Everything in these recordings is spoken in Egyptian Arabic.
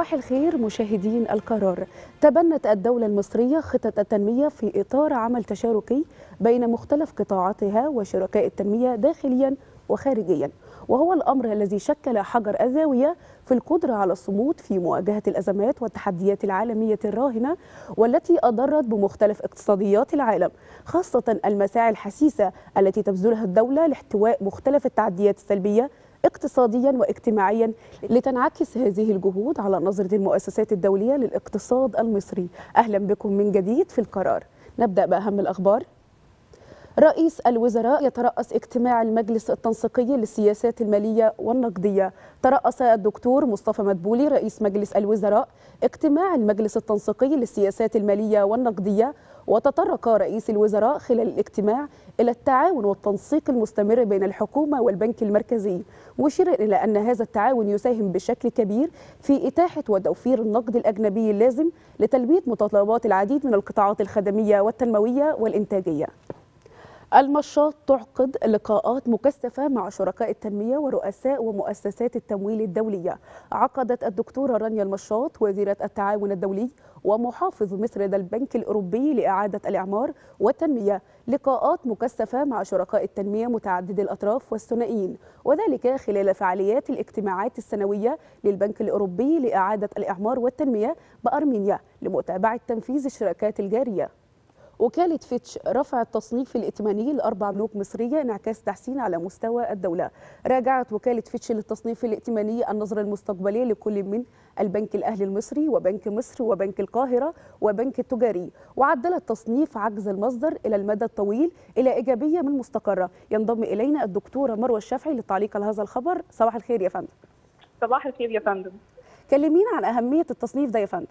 صباح الخير مشاهدين القرار تبنت الدولة المصرية خطط التنمية في إطار عمل تشاركي بين مختلف قطاعاتها وشركاء التنمية داخليا وخارجيا وهو الأمر الذي شكل حجر الزاوية في القدرة على الصمود في مواجهة الأزمات والتحديات العالمية الراهنة والتي أضرت بمختلف اقتصاديات العالم خاصة المساعي الحسيسة التي تبذلها الدولة لاحتواء مختلف التعديات السلبية اقتصاديا واجتماعيا لتنعكس هذه الجهود على نظرة المؤسسات الدولية للاقتصاد المصري أهلا بكم من جديد في القرار نبدأ بأهم الأخبار رئيس الوزراء يترأس اجتماع المجلس التنسيقي للسياسات المالية والنقدية ترأس الدكتور مصطفى مدبولي رئيس مجلس الوزراء اجتماع المجلس التنسيقي للسياسات المالية والنقدية وتطرق رئيس الوزراء خلال الاجتماع إلى التعاون والتنسيق المستمر بين الحكومة والبنك المركزي مشيرا إلى أن هذا التعاون يساهم بشكل كبير في إتاحة وتوفير النقد الأجنبي اللازم لتلبية متطلبات العديد من القطاعات الخدمية والتنموية والإنتاجية المشاط تعقد لقاءات مكثفة مع شركاء التنمية ورؤساء ومؤسسات التمويل الدولية عقدت الدكتورة رانيا المشاط وزيرة التعاون الدولي ومحافظ مصر لدى البنك الأوروبي لإعادة الإعمار والتنمية لقاءات مكثفة مع شركاء التنمية متعدد الأطراف والثنائيين وذلك خلال فعاليات الاجتماعات السنوية للبنك الأوروبي لإعادة الإعمار والتنمية بأرمينيا لمتابعة تنفيذ الشراكات الجارية وكالة فيتش رفع التصنيف الائتماني لأربع بنوك مصرية انعكاس تحسين على مستوى الدولة راجعت وكالة فيتش للتصنيف الائتماني النظرة المستقبلية لكل من البنك الأهلي المصري وبنك مصر وبنك القاهرة وبنك التجاري وعدلت تصنيف عجز المصدر إلى المدى الطويل إلى إيجابية من مستقرة ينضم إلينا الدكتورة مروة الشافعي للتعليق على هذا الخبر صباح الخير يا فندم صباح الخير يا فندم كلمينا عن أهمية التصنيف ده يا فندم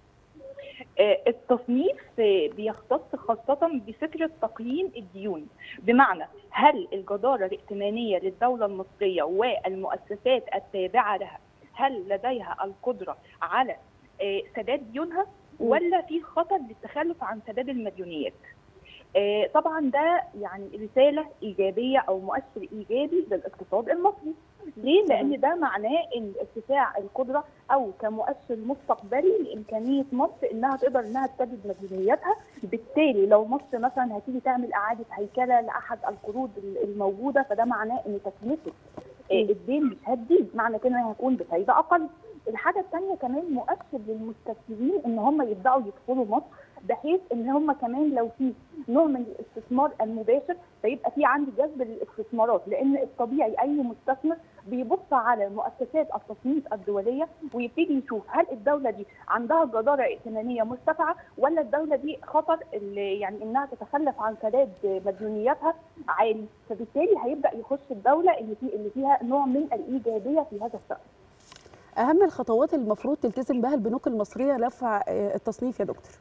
التصنيف بيختص خاصة بفكرة تقييم الديون بمعنى هل الجدارة الائتمانية للدولة المصرية والمؤسسات التابعة لها هل لديها القدرة على سداد ديونها ولا في خطر للتخلف عن سداد المديونيات طبعا ده يعني رسالة إيجابية أو مؤشر إيجابي للاقتصاد المصري ليه؟ لأن ده معناه إن ارتفاع القدرة أو كمؤشر مستقبلي لإمكانية مصر إنها تقدر إنها تسدد مديونياتها، بالتالي لو مصر مثلا هتيجي تعمل إعادة هيكلة لأحد القروض الموجودة فده معناه إن تكلفة الدين مش هتزيد، معنى كده إنها هيكون بفايدة أقل. الحاجة الثانية كمان مؤشر للمستثمرين إن هم يبدأوا يدخلوا مصر بحيث ان هم كمان لو في نوع من الاستثمار المباشر فيبقى في عندي جذب للاستثمارات لان الطبيعي اي مستثمر بيبص على مؤسسات التصنيف الدوليه ويبتدي يشوف هل الدوله دي عندها جداره ائتمانيه مرتفعه ولا الدوله دي خطر يعني انها تتخلف عن سداد مديونياتها عالي فبالتالي هيبدا يخش الدوله اللي في اللي فيها نوع من الايجابيه في هذا الشان. اهم الخطوات اللي المفروض تلتزم بها البنوك المصريه لرفع التصنيف يا دكتور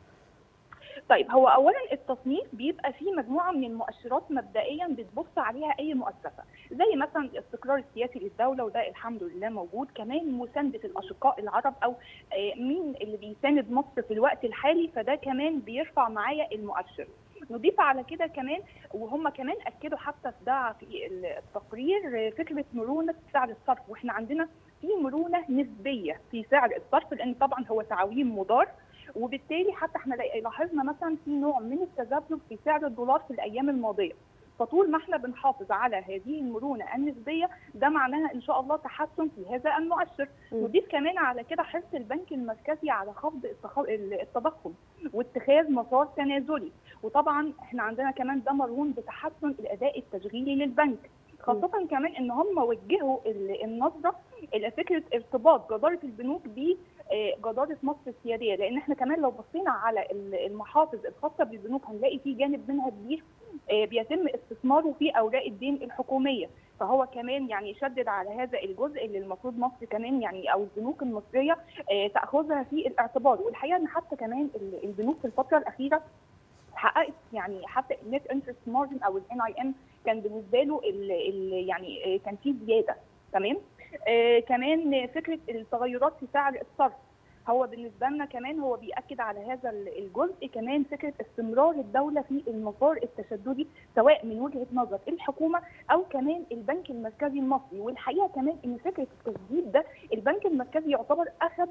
طيب هو اولا التصنيف بيبقى فيه مجموعه من المؤشرات مبدئيا بتبص عليها اي مؤسسه زي مثلا الاستقرار السياسي للدوله وده الحمد لله موجود كمان مسانده الاشقاء العرب او مين اللي بيساند مصر في الوقت الحالي فده كمان بيرفع معايا المؤشر نضيف على كده كمان وهم كمان اكدوا حتى في ده في التقرير فكره مرونه سعر الصرف واحنا عندنا في مرونه نسبيه في سعر الصرف لان طبعا هو تعويم مضار وبالتالي حتى احنا لاحظنا مثلا في نوع من التذبذب في سعر الدولار في الايام الماضيه فطول ما احنا بنحافظ على هذه المرونه النسبيه ده معناها ان شاء الله تحسن في هذا المؤشر نضيف كمان على كده حرص البنك المركزي على خفض التضخم واتخاذ مسار تنازلي وطبعا احنا عندنا كمان ده مرهون بتحسن الاداء التشغيلي للبنك خاصة كمان ان هم وجهوا النظرة الى فكرة ارتباط جدارة البنوك بجدارة مصر السيادية لان احنا كمان لو بصينا على المحافظ الخاصة بالبنوك هنلاقي في جانب منها كبير بيتم استثماره في اوراق الدين الحكومية فهو كمان يعني يشدد على هذا الجزء اللي المفروض مصر كمان يعني او البنوك المصرية تاخذها في الاعتبار والحقيقة ان حتى كمان البنوك في الفترة الأخيرة حققت يعني حتى النت انترست مارجن او الان اي ام كان بالنسبه له ال ال يعني كان في زياده تمام آه كمان فكره التغيرات في سعر الصرف هو بالنسبه لنا كمان هو بياكد على هذا الجزء كمان فكره استمرار الدوله في المسار التشددي سواء من وجهه نظر الحكومه او كمان البنك المركزي المصري والحقيقه كمان ان فكره التسديد ده البنك المركزي يعتبر اخذ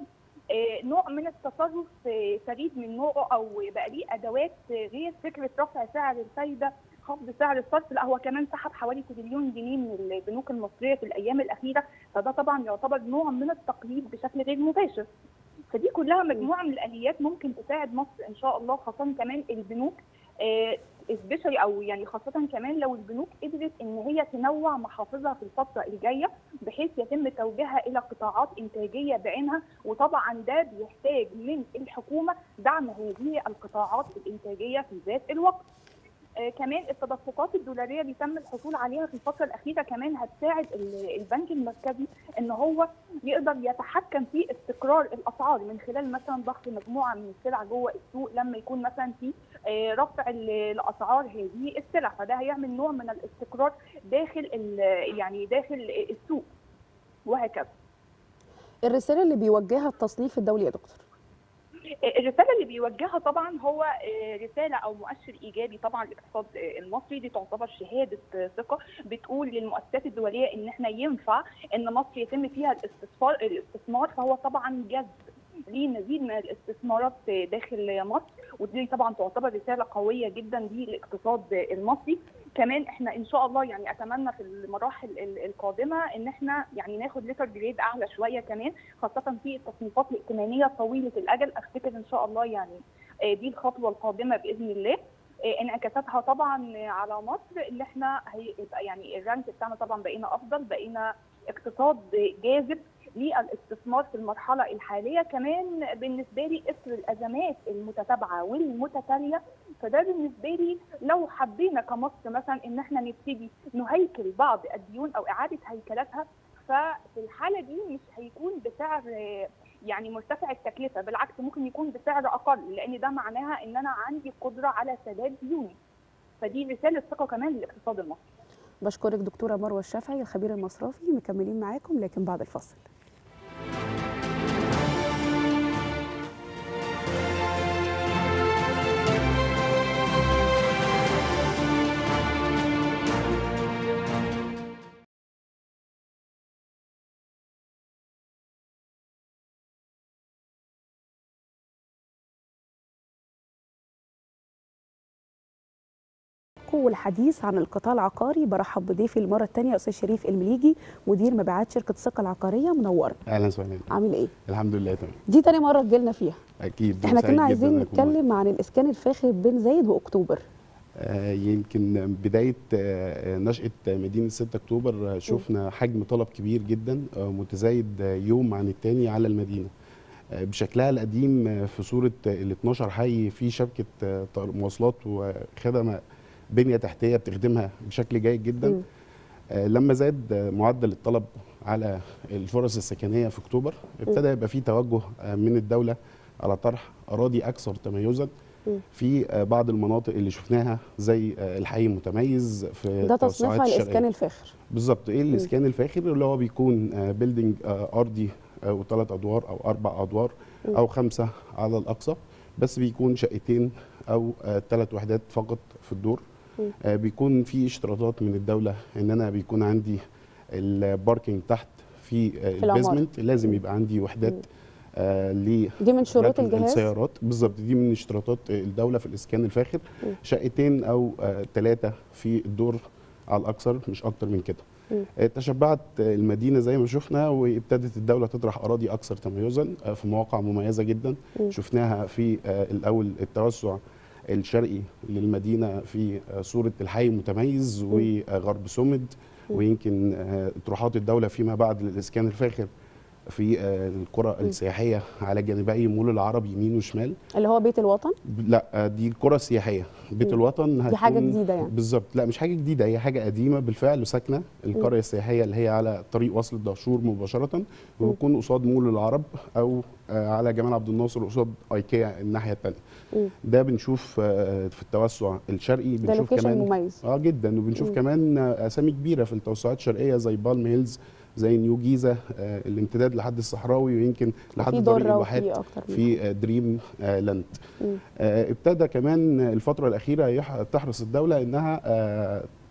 آه، نوع من التصرف آه، فريد من نوعه او بقى ليه ادوات آه، غير فكره رفع سعر الفايده خفض سعر الصرف لا هو كمان سحب حوالي تريليون جنيه من البنوك المصريه في الايام الاخيره فده طبعا يعتبر نوع من التقليد بشكل غير مباشر فدي كلها مجموعه من الاليات ممكن تساعد مصر ان شاء الله خاصه كمان البنوك سبيشالي او يعني خاصه كمان لو البنوك قدرت ان هي تنوع محافظها في الفتره الجايه بحيث يتم توجيهها الى قطاعات انتاجيه بعينها وطبعا ده بيحتاج من الحكومه دعم هذه القطاعات الانتاجيه في ذات الوقت. آه كمان التدفقات الدولاريه اللي تم الحصول عليها في الفتره الاخيره كمان هتساعد ال- البنك المركزي ان هو يقدر يتحكم في استقرار الاسعار من خلال مثلا ضخ مجموعه من السلع جوه السوق لما يكون مثلا في آه، رفع ال- الاسعار هذه السلع فده هيعمل نوع من الاستقرار داخل ال- يعني داخل السوق وهكذا الرساله اللي بيوجهها التصنيف الدولي يا دكتور الرساله اللي بيوجهها طبعا هو آه، رساله او مؤشر ايجابي طبعا للاقتصاد آه، المصري دي تعتبر شهاده آه، ثقه بتقول للمؤسسات الدوليه ان احنا ينفع ان مصر يتم فيها الاستثمار الاستثمار فهو طبعا جذب لمزيد من الاستثمارات آه، داخل مصر ودي طبعا تعتبر رساله قويه جدا للاقتصاد آه، المصري كمان احنا ان شاء الله يعني اتمنى في المراحل ال- القادمه ان احنا يعني ناخد ليتر جريد اعلى شويه كمان خاصه في التصنيفات الائتمانيه طويله الاجل افتكر ان شاء الله يعني آه، دي الخطوه القادمه باذن الله آه، انعكاساتها طبعا على مصر اللي احنا هيبقى يعني الرانك بتاعنا طبعا بقينا افضل بقينا اقتصاد جاذب للاستثمار في المرحله الحاليه كمان بالنسبه لي اثر الازمات المتتابعه والمتتاليه فده بالنسبه لي لو حبينا كمصر مثلا ان احنا نبتدي نهيكل بعض الديون او اعاده هيكلتها ففي الحاله دي مش هيكون بسعر آه، يعني مرتفع التكلفه بالعكس ممكن يكون بسعر اقل لان ده معناها ان انا عندي قدره على سداد ديوني فدي رساله ثقه كمان للاقتصاد المصري بشكرك دكتوره مروه الشافعي الخبير المصرفي مكملين معاكم لكن بعد الفاصل والحديث عن القطاع العقاري برحب بضيفي المره الثانيه استاذ شريف المليجي مدير مبيعات شركه الثقه العقاريه منوره اهلا وسهلا عامل ايه الحمد لله تمام دي تاني مره تجيلنا فيها اكيد احنا سعيد كنا جداً عايزين إن أكون معاك. نتكلم عن الاسكان الفاخر بين زايد واكتوبر آه يمكن بدايه آه نشاه مدينه 6 اكتوبر آه، شفنا حجم طلب كبير جدا آه متزايد آه، يوم عن التاني على المدينه آه، بشكلها القديم آه، في صوره ال 12 حي في شبكه آه، طر- مواصلات وخدمه بنيه تحتيه بتخدمها بشكل جيد جدا مم. آه، لما زاد آه، معدل الطلب على الفرص السكنيه في اكتوبر ابتدى يبقى في توجه آه، من الدوله على طرح اراضي اكثر تميزا مم. في آه، بعض المناطق اللي شفناها زي آه، الحي المتميز في ده التوسعات تصنيفها الشرقية. الاسكان الفاخر بالظبط ايه الاسكان الفاخر اللي هو بيكون بيلدينج ارضي آه، وثلاث ادوار او اربع ادوار مم. او خمسه على الاقصى بس بيكون شقتين او ثلاث وحدات فقط في الدور مم. آه، بيكون في اشتراطات من الدوله ان انا بيكون عندي الباركينج تحت في آه، العمارة. البيزمنت لازم مم. يبقى عندي وحدات مم. آه ل دي من شروط ركن الجهاز السيارات بالظبط دي من اشتراطات الدوله في الاسكان الفاخر مم. شقتين او ثلاثه في الدور على الاكثر مش اكتر من كده مم. آه، تشبعت آه، المدينه زي ما شفنا وابتدت الدوله تطرح اراضي اكثر تميزا آه، في مواقع مميزه جدا مم. شفناها في آه، الاول التوسع الشرقي للمدينه في آه، صوره الحي المتميز وغرب سمد مم. ويمكن آه، اطروحات الدوله فيما بعد للاسكان الفاخر في آه، القرى مم. السياحيه على جانبي مول العرب يمين وشمال اللي هو بيت الوطن لا آه، دي القرى السياحيه بيت مم. الوطن دي حاجه هتكون- جديده يعني بالظبط لا مش حاجه جديده هي حاجه قديمه بالفعل وساكنه القريه السياحيه اللي هي على طريق وصل الدهشور مباشره وبتكون قصاد مول العرب او آه، على جمال عبد الناصر قصاد ايكيا الناحيه الثانيه مم. ده بنشوف آه، في التوسع الشرقي ده بنشوف لوكيشن كمان مميز اه جدا وبنشوف مم. كمان آه، اسامي كبيره في التوسعات الشرقيه زي بالم هيلز زي نيو جيزه آه، الامتداد لحد الصحراوي ويمكن لحد في طريق دره الواحات وفي اكتر من في آه، دريم آه، لاند مم. آه، ابتدى كمان الفترة الأخيرة يح- تحرص الدولة إنها آه،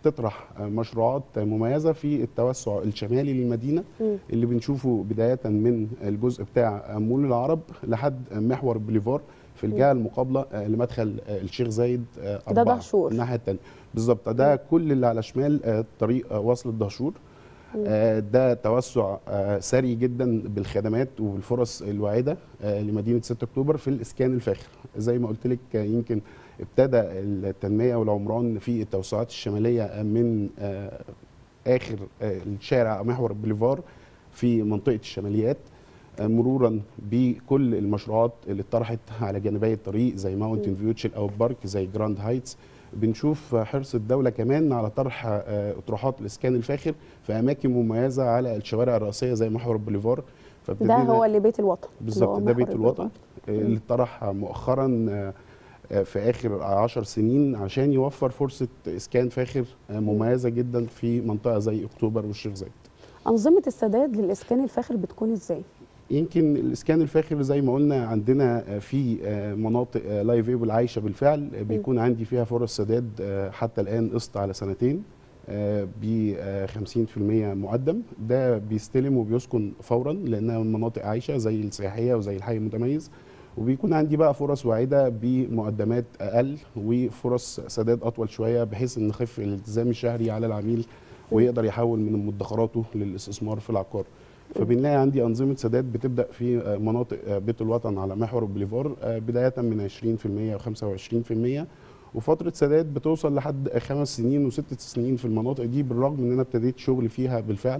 تطرح آه، مشروعات مميزه في التوسع الشمالي للمدينه مم. اللي بنشوفه بدايه من الجزء بتاع مول العرب لحد محور بوليفار في الجهه المقابله آه، لمدخل آه، الشيخ زايد آه، ده أربعة، دهشور. الناحيه الثانيه بالظبط ده كل اللي على شمال آه، طريق آه، وصل الدهشور آه، ده توسع آه، سري جدا بالخدمات وبالفرص الواعده آه، لمدينه 6 اكتوبر في الاسكان الفاخر زي ما قلت لك آه، يمكن ابتدى التنميه والعمران في التوسعات الشماليه آه، من آه، اخر آه، الشارع محور بوليفار في منطقه الشماليات آه، مرورا بكل المشروعات اللي اتطرحت على جانبي الطريق زي ماونتن فيو تشيل اوت بارك زي جراند هايتس بنشوف حرص الدوله كمان على طرح آه، اطروحات الاسكان الفاخر في اماكن مميزه على الشوارع الرئيسيه زي محور بوليفار ده فابتدينا- هو اللي بيت الوطن اللي بالظبط هو ده محور بيت الوطن البلوار. آه، اللي اتطرح مؤخرا آه، آه، في اخر عشر سنين عشان يوفر فرصه اسكان فاخر آه، مميزه جدا في منطقه زي اكتوبر والشيخ زايد انظمه السداد للاسكان الفاخر بتكون ازاي يمكن الاسكان الفاخر زي ما قلنا عندنا آه، في آه، مناطق لايف ايبل عايشه بالفعل آه، بيكون عندي فيها فرص سداد آه، حتى الان قسط على سنتين ب 50% مقدم ده بيستلم وبيسكن فورا لانها مناطق عايشه زي السياحيه وزي الحي المتميز وبيكون عندي بقى فرص واعده بمقدمات اقل وفرص سداد اطول شويه بحيث ان نخف الالتزام الشهري على العميل ويقدر يحول من مدخراته للاستثمار في العقار فبنلاقي عندي انظمه سداد بتبدا في آه، مناطق آه، بيت الوطن على محور البوليفار آه، بدايه من 20% و25% وفتره سداد بتوصل لحد خمس سنين وست سنين في المناطق دي بالرغم ان انا ابتديت شغل فيها بالفعل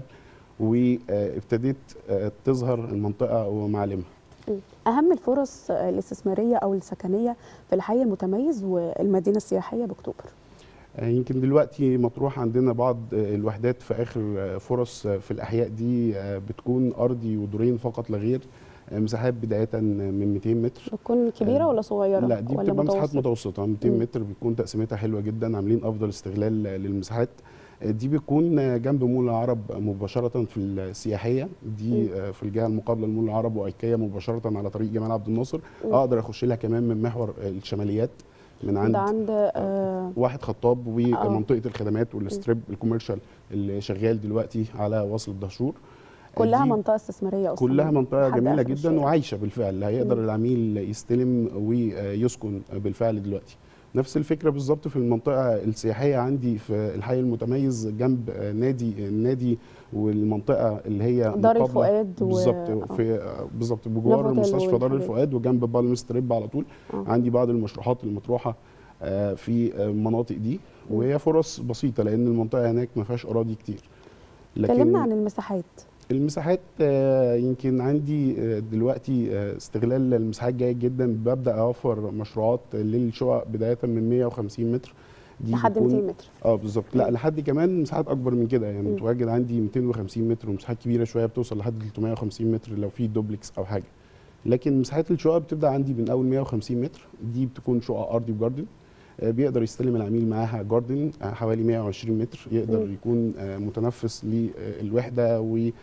وابتديت آه، تظهر المنطقه ومعالمها اهم الفرص الاستثماريه او السكنيه في الحي المتميز والمدينه السياحيه باكتوبر آه، يمكن دلوقتي مطروح عندنا بعض آه، الوحدات في اخر آه، فرص آه، في الاحياء دي آه، بتكون ارضي ودورين فقط لا غير آه، مساحات بدايه من 200 متر بتكون كبيره آه، ولا صغيره لا دي ولا بتبقى مساحات متوسطة؟ متوسطه 200 مم. متر بيكون تقسيمتها حلوه جدا عاملين افضل استغلال للمساحات دي بتكون جنب مول العرب مباشره في السياحيه دي مم. آه، في الجهه المقابله لمول العرب وايكيا مباشره على طريق جمال عبد الناصر مم. اقدر اخش لها كمان من محور الشماليات من عند ده عند آه واحد خطاب ومنطقه الخدمات والستريب الكوميرشال اللي شغال دلوقتي على وصل الدهشور كلها دي منطقه استثماريه اصلا كلها منطقه لحد جميله آخر جدا الشارع. وعايشه بالفعل هيقدر مم. العميل يستلم ويسكن بالفعل دلوقتي نفس الفكره بالظبط في المنطقه السياحيه عندي في الحي المتميز جنب نادي النادي والمنطقه اللي هي دار مقابلة- الفؤاد و- بالظبط آه. في بالظبط بجوار نوفوتيل مستشفى دار والحاجات. الفؤاد وجنب بالم ستريب على طول آه. عندي بعض المشروعات المطروحه آه، في آه، المناطق دي وهي فرص بسيطه لان المنطقه هناك ما فيهاش اراضي كتير اتكلمنا عن المساحات المساحات آه، يمكن عندي آه، دلوقتي آه، استغلال المساحات جيد جدا ببدا اوفر مشروعات للشقق بدايه من 150 متر دي لحد بتكون- 200 متر اه بالظبط لا لحد كمان مساحات اكبر من كده يعني مم. متواجد عندي 250 متر ومساحات كبيره شويه بتوصل لحد 350 متر لو في دوبلكس او حاجه لكن مساحات الشقق بتبدا عندي من اول 150 متر دي بتكون شقق ارضي وجاردن آه، بيقدر يستلم العميل معاها جاردن آه، حوالي 120 متر يقدر مم. يكون آه، متنفس للوحده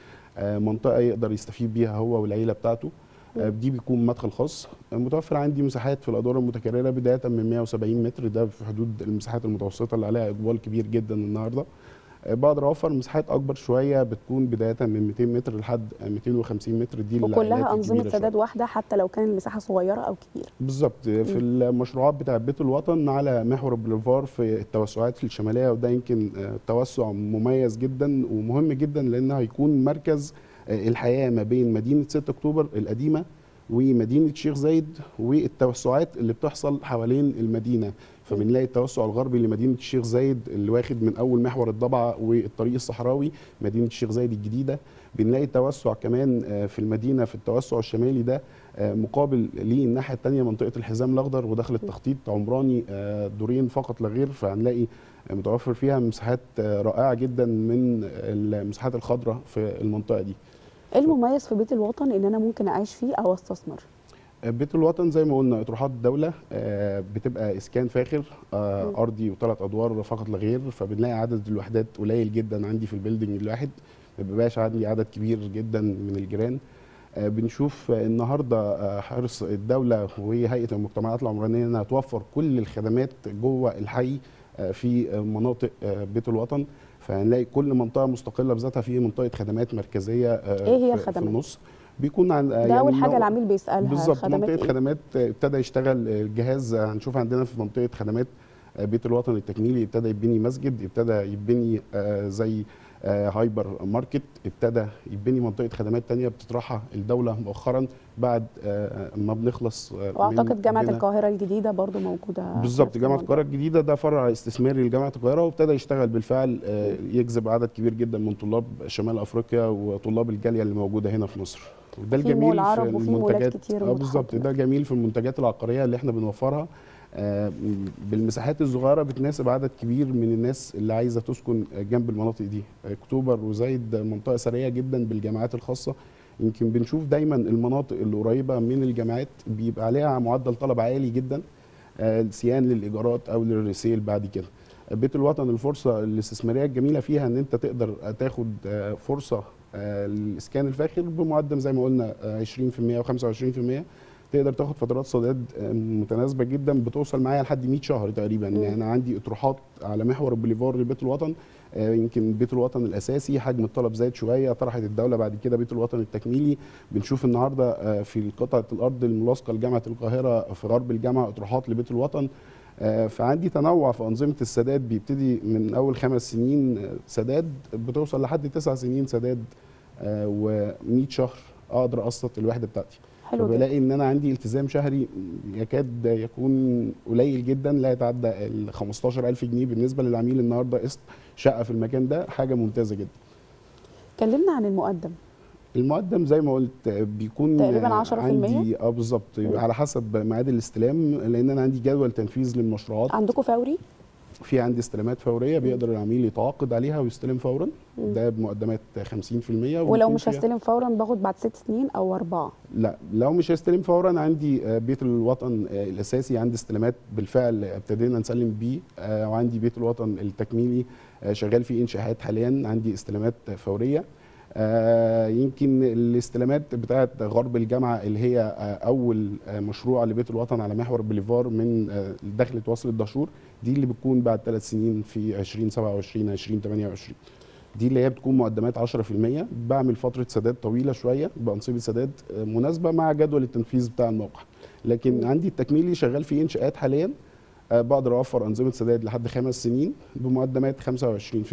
ومنطقه يقدر يستفيد بيها هو والعيله بتاعته آه، دي بيكون مدخل خاص آه، متوفر عندي مساحات في الادوار المتكرره بدايه من 170 متر ده في حدود المساحات المتوسطه اللي عليها اقبال كبير جدا النهارده آه، بقدر اوفر مساحات اكبر شويه بتكون بدايه من 200 متر لحد آه، 250 متر دي للعائلات وكلها انظمه الكبيرة شوية. سداد واحده حتى لو كان المساحه صغيره او كبيره بالظبط في المشروعات بتاع بيت الوطن على محور بليفار في التوسعات الشماليه وده يمكن آه، توسع مميز جدا ومهم جدا لانه هيكون مركز آه، الحياه ما بين مدينه 6 اكتوبر القديمه ومدينه الشيخ زايد والتوسعات اللي بتحصل حوالين المدينه فبنلاقي التوسع الغربي لمدينه الشيخ زايد اللي واخد من اول محور الضبعه والطريق الصحراوي مدينه الشيخ زايد الجديده بنلاقي توسع كمان آه، في المدينه في التوسع الشمالي ده آه، مقابل ليه الناحيه الثانيه منطقه الحزام الاخضر وداخل التخطيط عمراني آه، دورين فقط لا غير فهنلاقي آه، متوفر فيها مساحات آه، رائعه جدا من المساحات الخضراء في المنطقه دي ايه المميز في بيت الوطن ان انا ممكن اعيش فيه او استثمر بيت الوطن زي ما قلنا اطروحات الدوله آه، بتبقى اسكان فاخر آه، مم. ارضي وثلاث ادوار فقط لا غير فبنلاقي عدد الوحدات قليل جدا عندي في البيلدنج الواحد ما بيبقاش عندي عدد كبير جدا من الجيران آه، بنشوف آه، النهارده آه، حرص الدوله وهيئه المجتمعات العمرانيه انها توفر كل الخدمات جوه الحي آه، في آه، مناطق آه، بيت الوطن فهنلاقي كل منطقه مستقله بذاتها في منطقه خدمات مركزيه آه، إيه هي في- الخدمات؟ في النص بيكون عن ده اول حاجه نوع- العميل بيسالها بالظبط خدمات منطقه إيه؟ خدمات آه، ابتدى يشتغل آه، الجهاز آه، هنشوف عندنا في منطقه خدمات آه، بيت الوطن التكميلي ابتدى يبني مسجد ابتدى يبني آه، زي آه، هايبر ماركت ابتدى يبني منطقه خدمات تانية بتطرحها الدوله مؤخرا بعد آه، ما بنخلص آه، من واعتقد جامعه بناء- القاهره الجديده برضو موجوده بالظبط نفس جامعه الموضوع. القاهره الجديده ده فرع استثماري لجامعه القاهره وابتدى يشتغل بالفعل آه، يجذب عدد كبير جدا من طلاب شمال افريقيا وطلاب الجاليه اللي موجوده هنا في مصر وده في الجميل مول في عرب وفي مولات المنتجات كتير اه بالظبط متحضرة. ده جميل في المنتجات العقاريه اللي احنا بنوفرها آه، بالمساحات الصغيره بتناسب عدد كبير من الناس اللي عايزه تسكن جنب المناطق دي اكتوبر وزايد منطقه سريه جدا بالجامعات الخاصه يمكن بنشوف دايما المناطق اللي قريبه من الجامعات بيبقى عليها معدل طلب عالي جدا آه، سيان للايجارات او للريسيل بعد كده بيت الوطن الفرصه الاستثماريه الجميله فيها ان انت تقدر تاخد آه، فرصه آه، الاسكان الفاخر بمقدم زي ما قلنا آه، 20% و25% تقدر تاخد فترات سداد آه، متناسبه جدا بتوصل معايا لحد 100 شهر تقريبا يعني انا عندي اطروحات على محور البوليفار لبيت الوطن آه، يمكن بيت الوطن الاساسي حجم الطلب زايد شويه طرحت الدوله بعد كده بيت الوطن التكميلي بنشوف النهارده آه، في قطعه الارض الملاصقه لجامعه القاهره في غرب الجامعه اطروحات لبيت الوطن آه، فعندي تنوع في انظمه السداد بيبتدي من اول خمس سنين آه، سداد بتوصل لحد تسع سنين سداد و100 شهر اقدر اقسط الوحده بتاعتي حلو جدا فبلاقي ان انا عندي التزام شهري يكاد يكون قليل جدا لا يتعدى ال 15000 جنيه بالنسبه للعميل النهارده قسط شقه في المكان ده حاجه ممتازه جدا كلمنا عن المقدم المقدم زي ما قلت بيكون تقريباً 10% عندي اه بالظبط على حسب ميعاد الاستلام لان انا عندي جدول تنفيذ للمشروعات عندكم فوري في عندي استلامات فوريه بيقدر العميل يتعاقد عليها ويستلم فورا ده بمقدمات 50% ولو وبيكون مش فيها- هستلم فورا باخد بعد ست سنين او اربعه لا لو مش هيستلم فورا عندي آه، بيت الوطن آه، الاساسي عندي استلامات بالفعل ابتدينا نسلم بيه آه، وعندي بيت الوطن التكميلي آه، شغال فيه انشاءات حاليا عندي استلامات فوريه آه، يمكن الاستلامات بتاعه غرب الجامعه اللي هي آه، اول آه، مشروع لبيت الوطن على محور بليفار من آه، دخلة وصل الدهشور دي اللي بتكون بعد ثلاث سنين في 2027 2028 دي اللي هي بتكون مقدمات 10% بعمل فتره سداد طويله شويه بانصبه سداد آه، مناسبه مع جدول التنفيذ بتاع الموقع لكن عندي التكميلي شغال فيه انشاءات حاليا آه، بقدر اوفر انظمه سداد لحد خمس سنين بمقدمات 25%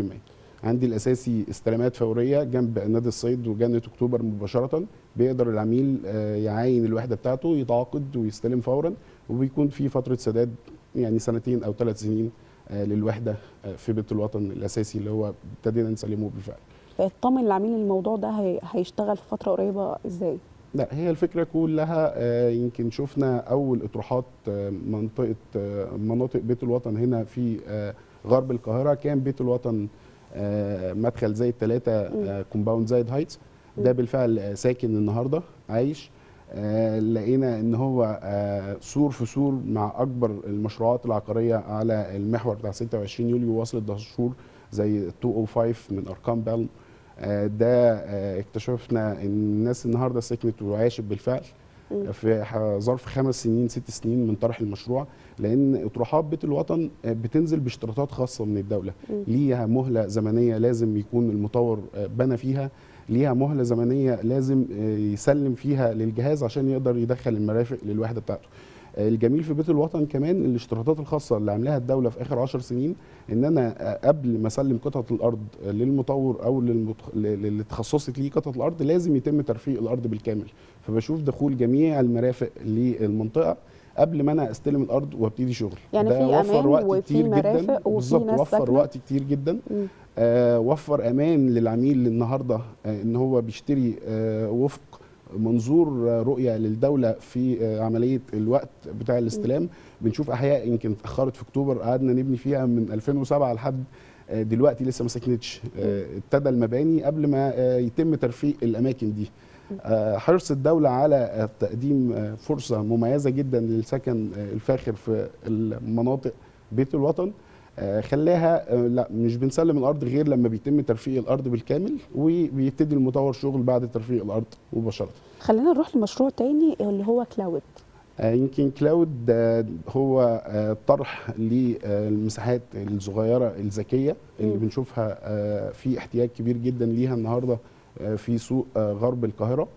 عندي الاساسي استلامات فوريه جنب نادي الصيد وجنه اكتوبر مباشره بيقدر العميل آه، يعاين الوحده بتاعته يتعاقد ويستلم فورا وبيكون في فتره سداد يعني سنتين او ثلاث سنين آه، للوحده آه، في بيت الوطن الاساسي اللي هو ابتدينا نسلمه بالفعل اطمن العميل الموضوع ده هي- هيشتغل في فتره قريبه ازاي لا هي الفكره كلها آه، يمكن شفنا اول اطروحات آه، منطقه آه، مناطق بيت الوطن هنا في آه، غرب القاهره كان بيت الوطن آه، مدخل زايد ثلاثة كومباوند زايد هايتس ده بالفعل آه، ساكن النهارده عايش آه، لقينا ان هو آه، سور في سور مع اكبر المشروعات العقاريه على المحور بتاع 26 يوليو وصل الدهشور زي 205 من ارقام بالم آه، ده آه، اكتشفنا ان الناس النهارده سكنت وعاشت بالفعل في ح- ظرف خمس سنين ست سنين من طرح المشروع لان اطروحات بيت الوطن آه، بتنزل باشتراطات خاصه من الدوله ليها مهله زمنيه لازم يكون المطور آه، بنى فيها ليها مهله زمنيه لازم آه، يسلم فيها للجهاز عشان يقدر يدخل المرافق للوحده بتاعته آه، الجميل في بيت الوطن كمان الاشتراطات الخاصه اللي عاملاها الدوله في اخر 10 سنين ان انا آه، قبل ما اسلم قطعه الارض آه، للمطور او للمتخ... ل- للي اتخصصت ليه قطعه الارض لازم يتم ترفيق الارض بالكامل فبشوف دخول جميع المرافق للمنطقه قبل ما انا استلم الارض وابتدي شغل يعني ده في وفر أمان وقت وفي كتير جدا مرافق وفي بالظبط ناس وفر ساكنة. وقت كتير جدا مم. آه وفر امان للعميل النهارده آه ان هو بيشتري آه وفق منظور آه، رؤيه للدوله في آه عمليه الوقت بتاع الاستلام بنشوف احياء يمكن اتاخرت في اكتوبر قعدنا نبني فيها من 2007 لحد آه، دلوقتي لسه ما سكنتش آه، ابتدى المباني قبل ما آه، يتم ترفيق الاماكن دي آه، حرص الدولة على آه، تقديم آه، فرصة مميزة جدا للسكن آه، الفاخر في المناطق بيت الوطن آه، خلاها آه، لا مش بنسلم الارض غير لما بيتم ترفيق الارض بالكامل وبيبتدي المطور شغل بعد ترفيق الارض مباشره خلينا نروح لمشروع تاني اللي هو كلاود آه، يمكن كلاود آه، هو آه، طرح للمساحات الصغيره الذكيه اللي مم. بنشوفها آه، في احتياج كبير جدا ليها النهارده آه، في سوق آه، غرب القاهره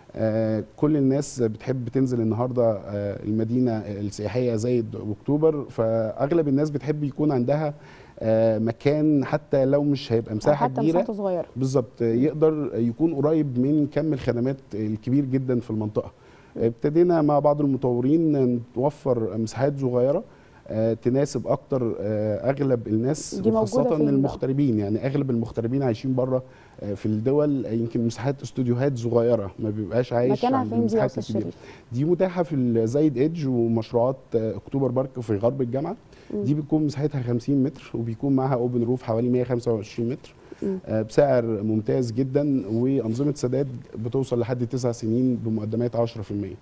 آه، كل الناس بتحب تنزل النهارده آه، المدينه السياحيه زايد واكتوبر فاغلب الناس بتحب يكون عندها آه، مكان حتى لو مش هيبقى مساحه حتى كبيره مساحته صغيره بالظبط يقدر يكون قريب من كم الخدمات الكبير جدا في المنطقه ابتدينا مع بعض المطورين نوفر مساحات صغيره آه، تناسب اكتر آه، اغلب الناس دي موجودة وخاصه فين بقى؟ المغتربين يعني اغلب المغتربين عايشين بره آه، في الدول آه، يمكن مساحات استوديوهات صغيره ما بيبقاش عايش مكانها عند فين دي يا المساحات استاذ الكبيره شريف دي متاحه في الزايد ايدج ومشروعات آه، اكتوبر بارك في غرب الجامعه مم. دي بتكون مساحتها 50 متر وبيكون معاها اوبن روف حوالي 125 متر مم. آه، بسعر ممتاز جدا وانظمه سداد بتوصل لحد تسع سنين بمقدمات 10%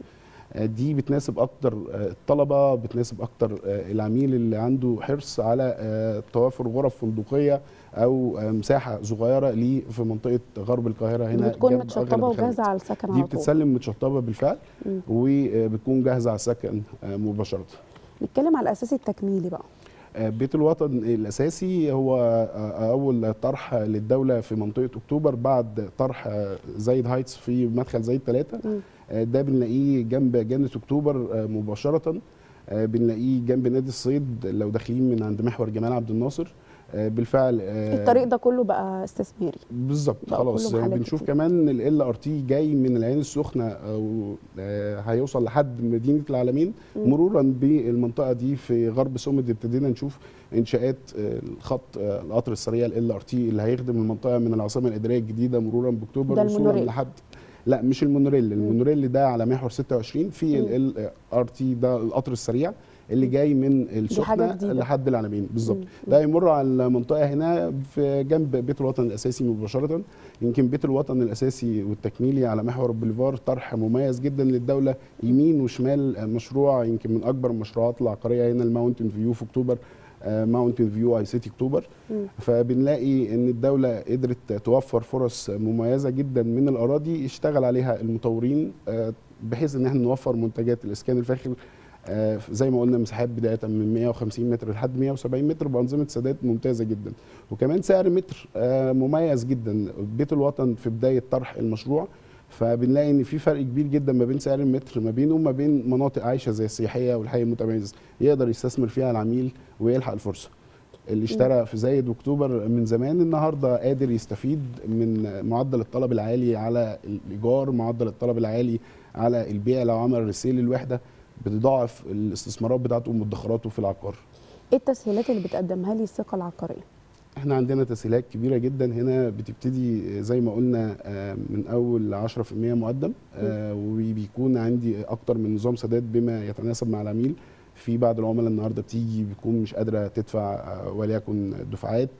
آه، دي بتناسب اكتر آه، الطلبه بتناسب اكتر آه، العميل اللي عنده حرص على آه، توافر غرف فندقيه او آه، مساحه صغيره ليه في منطقه غرب القاهره هنا بتكون جنب متشطبه أغلب الخدمات. وجاهزه على السكن دي على طول بتتسلم متشطبه بالفعل مم. وبتكون جاهزه على السكن آه، مباشره نتكلم على الاساس التكميلي بقى آه، بيت الوطن الاساسي هو آه، اول طرح للدوله في منطقه اكتوبر بعد طرح آه، زايد هايتس في مدخل زايد ثلاثة مم. ده بنلاقيه جنب جنه اكتوبر آه، مباشره آه، بنلاقيه جنب نادي الصيد لو داخلين من عند محور جمال عبد الناصر آه، بالفعل آه، الطريق ده كله بقى استثماري بالظبط بقى خلاص كله محلات بنشوف كتير. كمان ال ار تي جاي من العين السخنه او آه، هيوصل لحد مدينه العالمين مم. مرورا بالمنطقه دي في غرب سومد ابتدينا نشوف انشاءات آه، الخط آه، القطر السريع ال ار تي اللي هيخدم المنطقه من العاصمه الاداريه الجديده مرورا باكتوبر ده وصولا المونوريل. لحد لا مش المونوريل المونوريل ده على محور 26 في ال ار تي ده القطر السريع اللي جاي من حاجة السخنه جديدة. لحد العالمين بالظبط مم. ده يمر على المنطقه هنا في جنب بيت الوطن الاساسي مباشره يمكن بيت الوطن الاساسي والتكميلي على محور البوليفار طرح مميز جدا للدوله يمين وشمال مشروع يمكن من اكبر المشروعات العقاريه هنا الماونتن فيو في اكتوبر ماونتن فيو اي سيتي اكتوبر مم. فبنلاقي ان الدوله قدرت توفر فرص مميزه جدا من الاراضي يشتغل عليها المطورين آه، بحيث ان احنا نوفر منتجات الاسكان الفاخر آه، زي ما قلنا مساحات بدايه من 150 متر لحد 170 متر بانظمه سداد ممتازه جدا وكمان سعر متر آه، مميز جدا بيت الوطن في بدايه طرح المشروع فبنلاقي ان في فرق كبير جدا ما بين سعر المتر ما بينه وما بين مناطق عايشه زي السياحيه والحي المتميز يقدر يستثمر فيها العميل ويلحق الفرصه اللي اشترى في زايد واكتوبر من زمان النهارده قادر يستفيد من معدل الطلب العالي على الايجار معدل الطلب العالي على البيع لو عمل ريسيل الوحده بتضاعف الاستثمارات بتاعته ومدخراته في العقار ايه التسهيلات اللي بتقدمها لي الثقه العقاريه احنا عندنا تسهيلات كبيره جدا هنا بتبتدي زي ما قلنا آه، من اول 10% مقدم آه، وبيكون عندي اكتر من نظام سداد بما يتناسب مع العميل في بعض العملاء النهارده بتيجي بتكون مش قادره تدفع آه، وليكن دفعات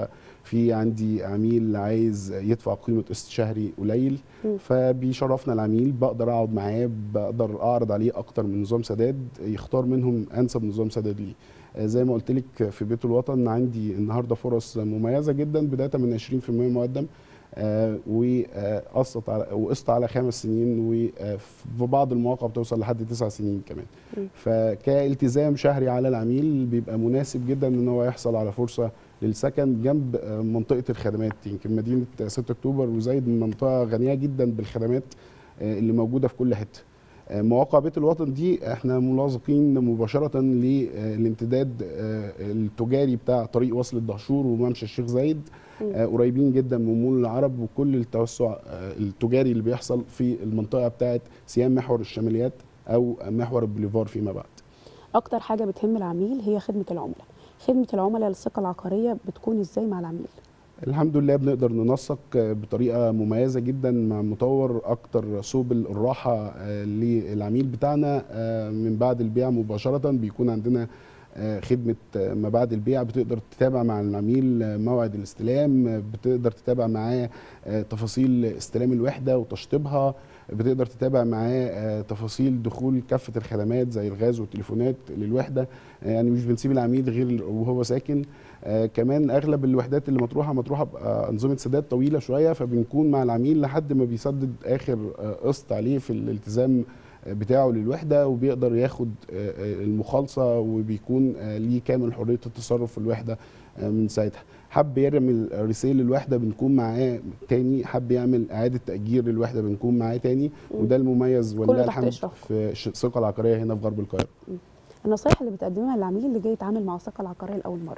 ففي عندي عميل عايز يدفع قيمه قسط شهري قليل مم. فبيشرفنا العميل بقدر اقعد معاه بقدر اعرض عليه اكتر من نظام سداد يختار منهم انسب نظام سداد ليه آه، زي ما قلت لك في بيت الوطن عندي النهارده فرص مميزه جدا بدايه من 20% مقدم آه، وقسط على وقسط على خمس سنين وفي بعض المواقع بتوصل لحد تسع سنين كمان مم. فكالتزام شهري على العميل بيبقى مناسب جدا ان هو يحصل على فرصه للسكن جنب آه، منطقه الخدمات يمكن مدينه 6 اكتوبر وزايد من منطقه غنيه جدا بالخدمات آه، اللي موجوده في كل حته آه، مواقع بيت الوطن دي احنا ملاصقين مباشره للامتداد آه، التجاري بتاع طريق وصل الدهشور وممشى الشيخ زايد مم. آه، قريبين جدا من مول العرب وكل التوسع آه، التجاري اللي بيحصل في المنطقه بتاعه سيام محور الشماليات او محور البوليفار فيما بعد اكتر حاجه بتهم العميل هي خدمه العملاء خدمه العملاء للثقه العقاريه بتكون ازاي مع العميل الحمد لله بنقدر ننسق آه، بطريقه مميزه جدا مع مطور اكتر سبل الراحه آه، للعميل بتاعنا آه، من بعد البيع مباشره بيكون عندنا آه، خدمه آه، ما بعد البيع بتقدر تتابع مع العميل آه، موعد الاستلام آه، بتقدر تتابع معاه آه، تفاصيل استلام الوحده وتشطيبها بتقدر تتابع معاه آه، تفاصيل دخول كافه الخدمات زي الغاز والتليفونات للوحده آه، يعني مش بنسيب العميل غير وهو ساكن آه كمان اغلب الوحدات اللي مطروحه مطروحه بانظمه سداد طويله شويه فبنكون مع العميل لحد ما بيسدد اخر آه، قسط عليه في الالتزام بتاعه للوحده وبيقدر ياخد آه، آه، المخالصه وبيكون آه، ليه كامل حريه التصرف في الوحده آه، من ساعتها حب يعمل ريسيل للوحده بنكون معاه تاني حب يعمل اعاده تاجير للوحده بنكون معاه تاني وده المميز كله ولله تحت الحمد إشرافكم. في ش- الثقه العقاريه هنا في غرب القاهره النصايح اللي بتقدمها للعميل اللي جاي يتعامل مع الثقه العقاريه لاول مره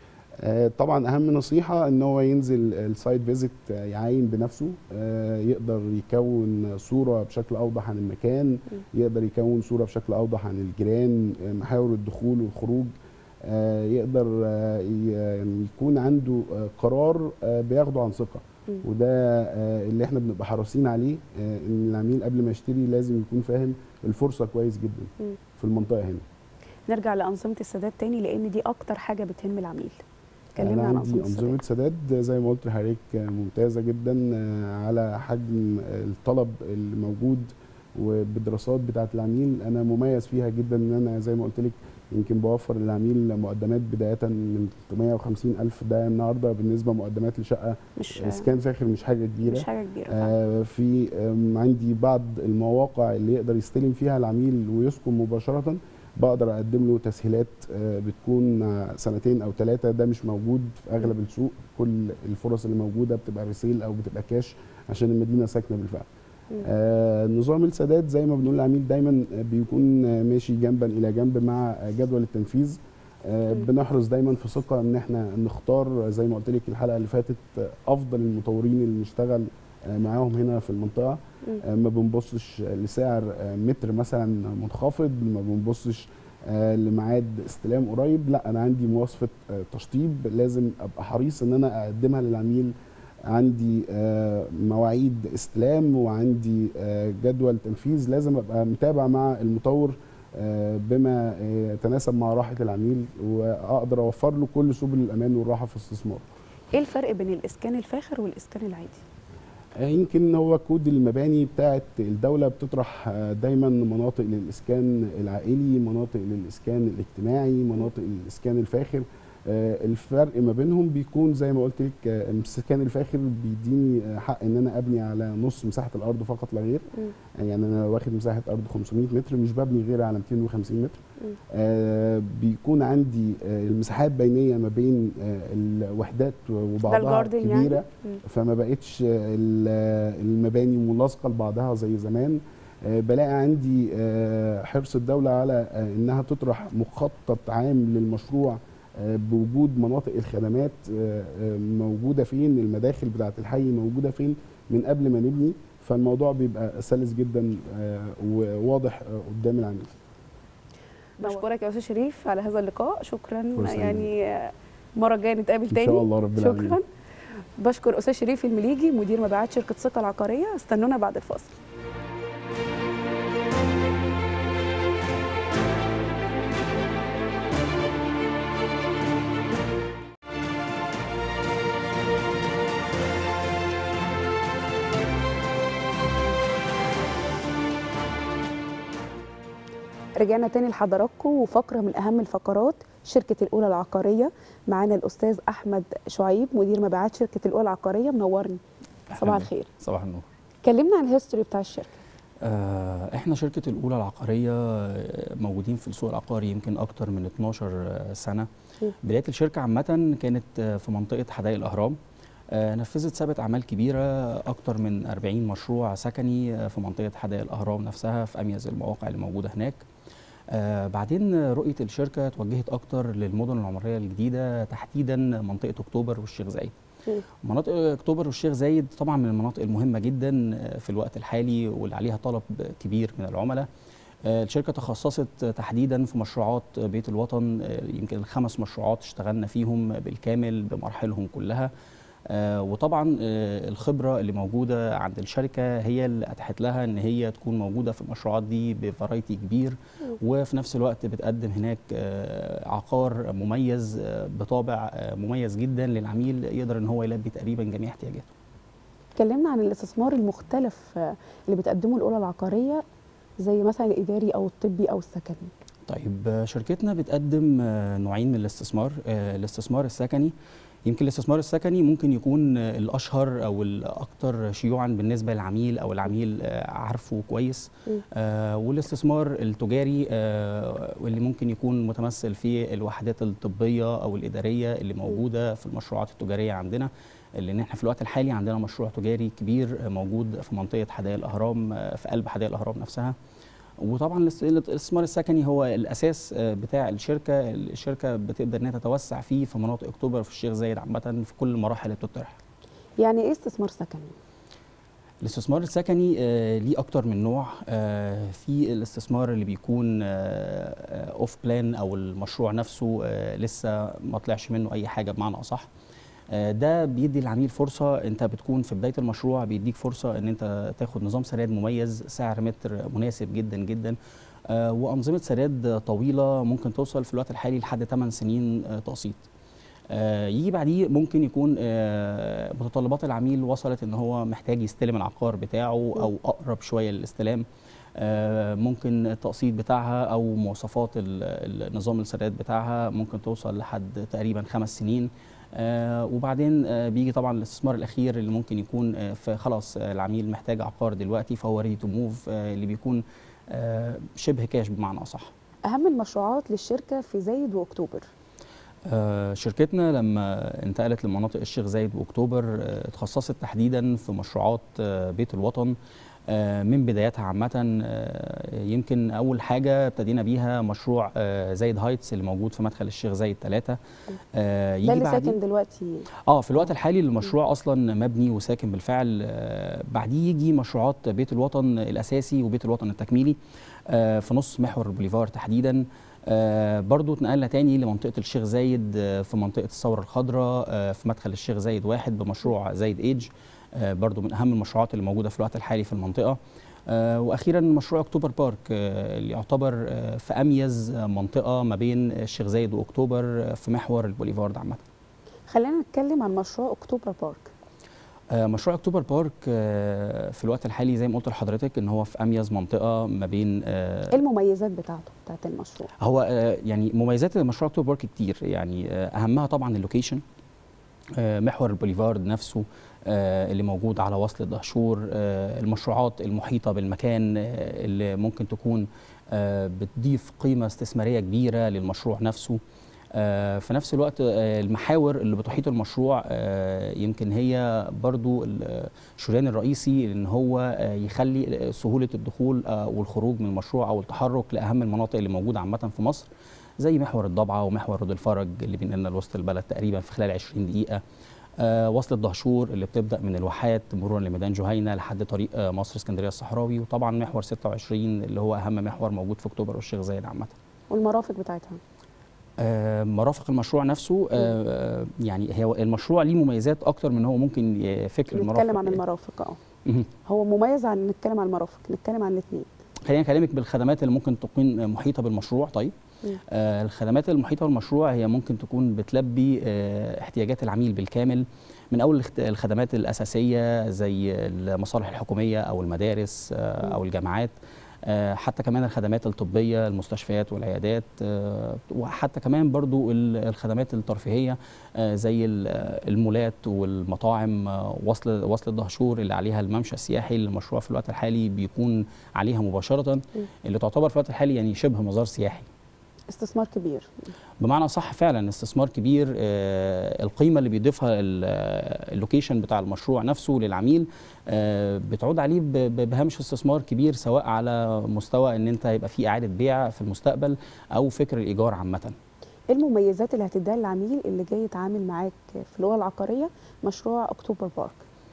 آه، طبعا اهم نصيحه ان هو ينزل السايت فيزيت آه، يعاين بنفسه آه، يقدر يكون صوره بشكل اوضح عن المكان يقدر يكون صوره بشكل اوضح عن الجيران آه، محاور الدخول والخروج آه، يقدر آه، ي- يعني يكون عنده آه، قرار آه، بياخده عن ثقه مم. وده آه، اللي احنا بنبقى حريصين عليه آه، ان العميل قبل ما يشتري لازم يكون فاهم الفرصه كويس جدا مم. في المنطقه هنا نرجع لانظمه السداد تاني لان دي اكتر حاجه بتهم العميل كلمنا انا عن عندي انظمه انظمه السداد سداد زي ما قلت لحضرتك ممتازه جدا آه، على حجم الطلب اللي موجود وبالدراسات بتاعه العميل انا مميز فيها جدا ان انا زي ما قلت لك يمكن بوفر للعميل مقدمات بدايه من 350 الف ده النهارده بالنسبه مقدمات لشقه مش اسكان فاخر مش حاجه كبيره مش حاجه كبيره فعلا. آه، في آم، عندي بعض المواقع اللي يقدر يستلم فيها العميل ويسكن مباشرة بقدر اقدم له تسهيلات آه، بتكون آه، سنتين او ثلاثة ده مش موجود في اغلب السوق كل الفرص اللي موجودة بتبقى ريسيل او بتبقى كاش عشان المدينة ساكنة بالفعل مم. آه، نظام السداد زي ما بنقول للعميل دايما بيكون آه، ماشي جنبا الى جنب مع آه، جدول التنفيذ آه، مم. بنحرص دايما في ثقه ان احنا نختار زي ما قلت لك الحلقه اللي فاتت آه، افضل المطورين اللي نشتغل آه، معاهم هنا في المنطقه مم. آه، ما بنبصش لسعر آه، متر مثلا منخفض ما بنبصش آه، لميعاد استلام قريب لا انا عندي مواصفه آه، تشطيب لازم ابقى حريص ان انا اقدمها للعميل عندي آه، مواعيد استلام وعندي آه، جدول تنفيذ لازم ابقى متابع مع المطور آه، بما آه، يتناسب مع راحه العميل واقدر اوفر له كل سبل الامان والراحه في الاستثمار ايه الفرق بين الاسكان الفاخر والاسكان العادي آه، يمكن هو كود المباني بتاعت الدولة بتطرح آه، دايما مناطق للإسكان العائلي مناطق للإسكان الاجتماعي مناطق للإسكان الفاخر آه، الفرق ما بينهم بيكون زي ما قلت لك آه، الإسكان الفاخر بيديني آه، حق إن أنا أبني على نص مساحة الأرض فقط لا غير مم. يعني أنا واخد مساحة أرض 500 متر مش ببني غير على 250 متر مم. آه بيكون عندي آه المساحات بينية ما بين آه الوحدات ده وبعضها الجاردن كبيرة يعني مم. فما بقتش ال- المباني ملاصقه لبعضها زي زمان آه، بلاقي عندي آه، حرص الدوله على آه، انها تطرح مخطط عام للمشروع آه، بوجود مناطق الخدمات آه، آه، موجوده فين المداخل بتاعه الحي موجوده فين من قبل ما نبني فالموضوع بيبقى سلس جدا آه، وواضح آه، قدام العميل بشكرك يا استاذ شريف على هذا اللقاء شكرا فرصة يعني آه، المره الجايه نتقابل ان تاني شاء الله رب العالمين شكرا بشكر استاذ شريف المليجي مدير مبيعات شركه ثقه العقاريه استنونا بعد الفاصل رجعنا تاني لحضراتكم وفقره من اهم الفقرات شركه الاولى العقاريه معانا الاستاذ احمد شعيب مدير مبيعات شركه الاولى العقاريه منورني صباح أهلاً. الخير صباح النور كلمنا عن الهيستوري بتاع الشركه آه، احنا شركة الأولى العقارية آه، موجودين في السوق العقاري يمكن أكتر من 12 سنة مم. بداية الشركة عامة كانت آه، في منطقة حدائق الأهرام آه، نفذت سابقة أعمال كبيرة أكتر من 40 مشروع سكني آه، في منطقة حدائق الأهرام نفسها في أميز المواقع اللي موجودة هناك آه، بعدين آه، رؤية الشركة توجهت أكتر للمدن العمرية الجديدة تحديدا منطقة أكتوبر والشيخ زايد مم. مناطق اكتوبر والشيخ زايد طبعا من المناطق المهمه جدا في الوقت الحالي واللي عليها طلب كبير من العملاء آه، الشركه تخصصت تحديدا في مشروعات بيت الوطن آه، يمكن الخمس مشروعات اشتغلنا فيهم بالكامل بمراحلهم كلها آه، وطبعا آه، الخبره اللي موجوده عند الشركه هي اللي اتاحت لها ان هي تكون موجوده في المشروعات دي بفرايتي كبير وفي نفس الوقت بتقدم هناك آه، عقار مميز آه، بطابع آه، مميز جدا للعميل يقدر ان هو يلبي تقريبا جميع احتياجاته اتكلمنا عن الاستثمار المختلف آه، اللي بتقدمه الاولى العقاريه زي مثلا الاداري او الطبي او السكني طيب آه، شركتنا بتقدم آه، نوعين من الاستثمار آه، الاستثمار السكني يمكن الاستثمار السكني ممكن يكون آه، الاشهر او الاكثر شيوعا بالنسبه للعميل او العميل آه، عارفه كويس مم. آه، والاستثمار التجاري آه، واللي ممكن يكون متمثل في الوحدات الطبيه او الاداريه اللي موجوده في المشروعات التجاريه عندنا لان احنا في الوقت الحالي عندنا مشروع تجاري كبير آه، موجود في منطقه حدائق الاهرام آه، في قلب حدائق الاهرام نفسها وطبعا الاست- الاستثمار السكني هو الاساس آه، بتاع الشركه الشركه بتقدر انها تتوسع فيه في مناطق اكتوبر في الشيخ زايد عامه في كل المراحل اللي بتطرح يعني ايه استثمار سكني الاستثمار السكني آه، ليه اكتر من نوع آه، في الاستثمار اللي بيكون اوف بلان او المشروع نفسه آه، لسه ما طلعش منه اي حاجه بمعنى اصح آه، ده بيدي العميل فرصه انت بتكون في بدايه المشروع بيديك فرصه ان انت تاخد نظام سداد مميز سعر متر مناسب جدا جدا آه، وانظمه سداد طويله ممكن توصل في الوقت الحالي لحد 8 سنين آه، تقسيط آه، يجي بعديه ممكن يكون آه، متطلبات العميل وصلت ان هو محتاج يستلم العقار بتاعه او اقرب شويه للاستلام آه، ممكن التقسيط بتاعها او مواصفات ال- النظام السداد بتاعها ممكن توصل لحد تقريبا خمس سنين آه، وبعدين آه، بيجي طبعا الاستثمار الاخير اللي ممكن يكون آه، في خلاص آه، العميل محتاج عقار دلوقتي فهو ريدي تو موف اللي بيكون آه، شبه كاش بمعنى اصح اهم المشروعات للشركه في زايد واكتوبر آه، شركتنا لما انتقلت لمناطق الشيخ زايد واكتوبر آه، اتخصصت تحديدا في مشروعات آه، بيت الوطن آه، من بدايتها عامة آه، يمكن أول حاجة ابتدينا بيها مشروع آه، زايد هايتس اللي موجود في مدخل الشيخ زايد ثلاثة ده اللي ساكن دلوقتي اه في الوقت الحالي المشروع اصلا مبني وساكن بالفعل آه بعديه يجي مشروعات بيت الوطن الاساسي وبيت الوطن التكميلي آه في نص محور البوليفار تحديدا آه برضو اتنقلنا تاني لمنطقه الشيخ زايد آه في منطقه الثوره الخضراء آه في مدخل الشيخ زايد واحد بمشروع زايد ايج آه برضو من اهم المشروعات اللي موجوده في الوقت الحالي في المنطقه آه واخيرا مشروع اكتوبر بارك آه اللي يعتبر آه في اميز آه، منطقه ما بين الشيخ زايد واكتوبر آه في محور البوليفار عامه خلينا نتكلم عن مشروع اكتوبر بارك آه، مشروع اكتوبر بارك آه، في الوقت الحالي زي ما قلت لحضرتك ان هو في اميز منطقه ما بين آه، ايه المميزات بتاعته بتاعت المشروع هو آه، يعني مميزات مشروع اكتوبر بارك كتير يعني آه، اهمها طبعا اللوكيشن آه، محور البوليفارد نفسه آه، اللي موجود على وصل الدهشور آه، المشروعات المحيطه بالمكان آه، اللي ممكن تكون آه، بتضيف قيمه استثماريه كبيره للمشروع نفسه آه، في نفس الوقت آه، المحاور اللي بتحيط المشروع آه، يمكن هي برضو ال- الشريان الرئيسي ان هو آه، يخلي سهوله الدخول آه، والخروج من المشروع او التحرك لاهم المناطق اللي موجوده عامه في مصر زي محور الضبعه ومحور رود الفرج اللي بينقلنا لوسط البلد تقريبا في خلال 20 دقيقه آه، وصل الدهشور اللي بتبدا من الواحات مرورا لميدان جهينه لحد طريق آه، مصر اسكندريه الصحراوي وطبعا محور 26 اللي هو اهم محور موجود في اكتوبر والشيخ زايد عامه والمرافق بتاعتها آه، مرافق المشروع نفسه آه، آه، يعني هو المشروع ليه مميزات اكتر من هو ممكن ي- فكر المرافق نتكلم عن المرافق اه مهم. هو مميز عن نتكلم عن المرافق نتكلم عن الاثنين خلينا اكلمك بالخدمات اللي ممكن تكون محيطه بالمشروع طيب مم. آه الخدمات المحيطه بالمشروع هي ممكن تكون بتلبي آه احتياجات العميل بالكامل من اول الاخت- الخدمات الاساسيه زي المصالح الحكوميه او المدارس آه مم. او الجامعات آه، حتى كمان الخدمات الطبية المستشفيات والعيادات آه، وحتى كمان برضو ال- الخدمات الترفيهية آه، زي ال- آه، المولات والمطاعم آه، وصل وصل الدهشور اللي عليها الممشى السياحي اللي المشروع في الوقت الحالي بيكون عليها مباشرة اللي تعتبر في الوقت الحالي يعني شبه مزار سياحي استثمار كبير بمعنى صح فعلا استثمار كبير آه، القيمه اللي بيضيفها ال- آه، اللوكيشن بتاع المشروع نفسه للعميل آه، بتعود عليه ب- ب- بهامش استثمار كبير سواء على مستوى ان انت يبقى في اعاده بيع في المستقبل او فكر الايجار عامه ايه المميزات اللي هتديها للعميل اللي جاي يتعامل معاك في اللغه العقاريه مشروع اكتوبر بارك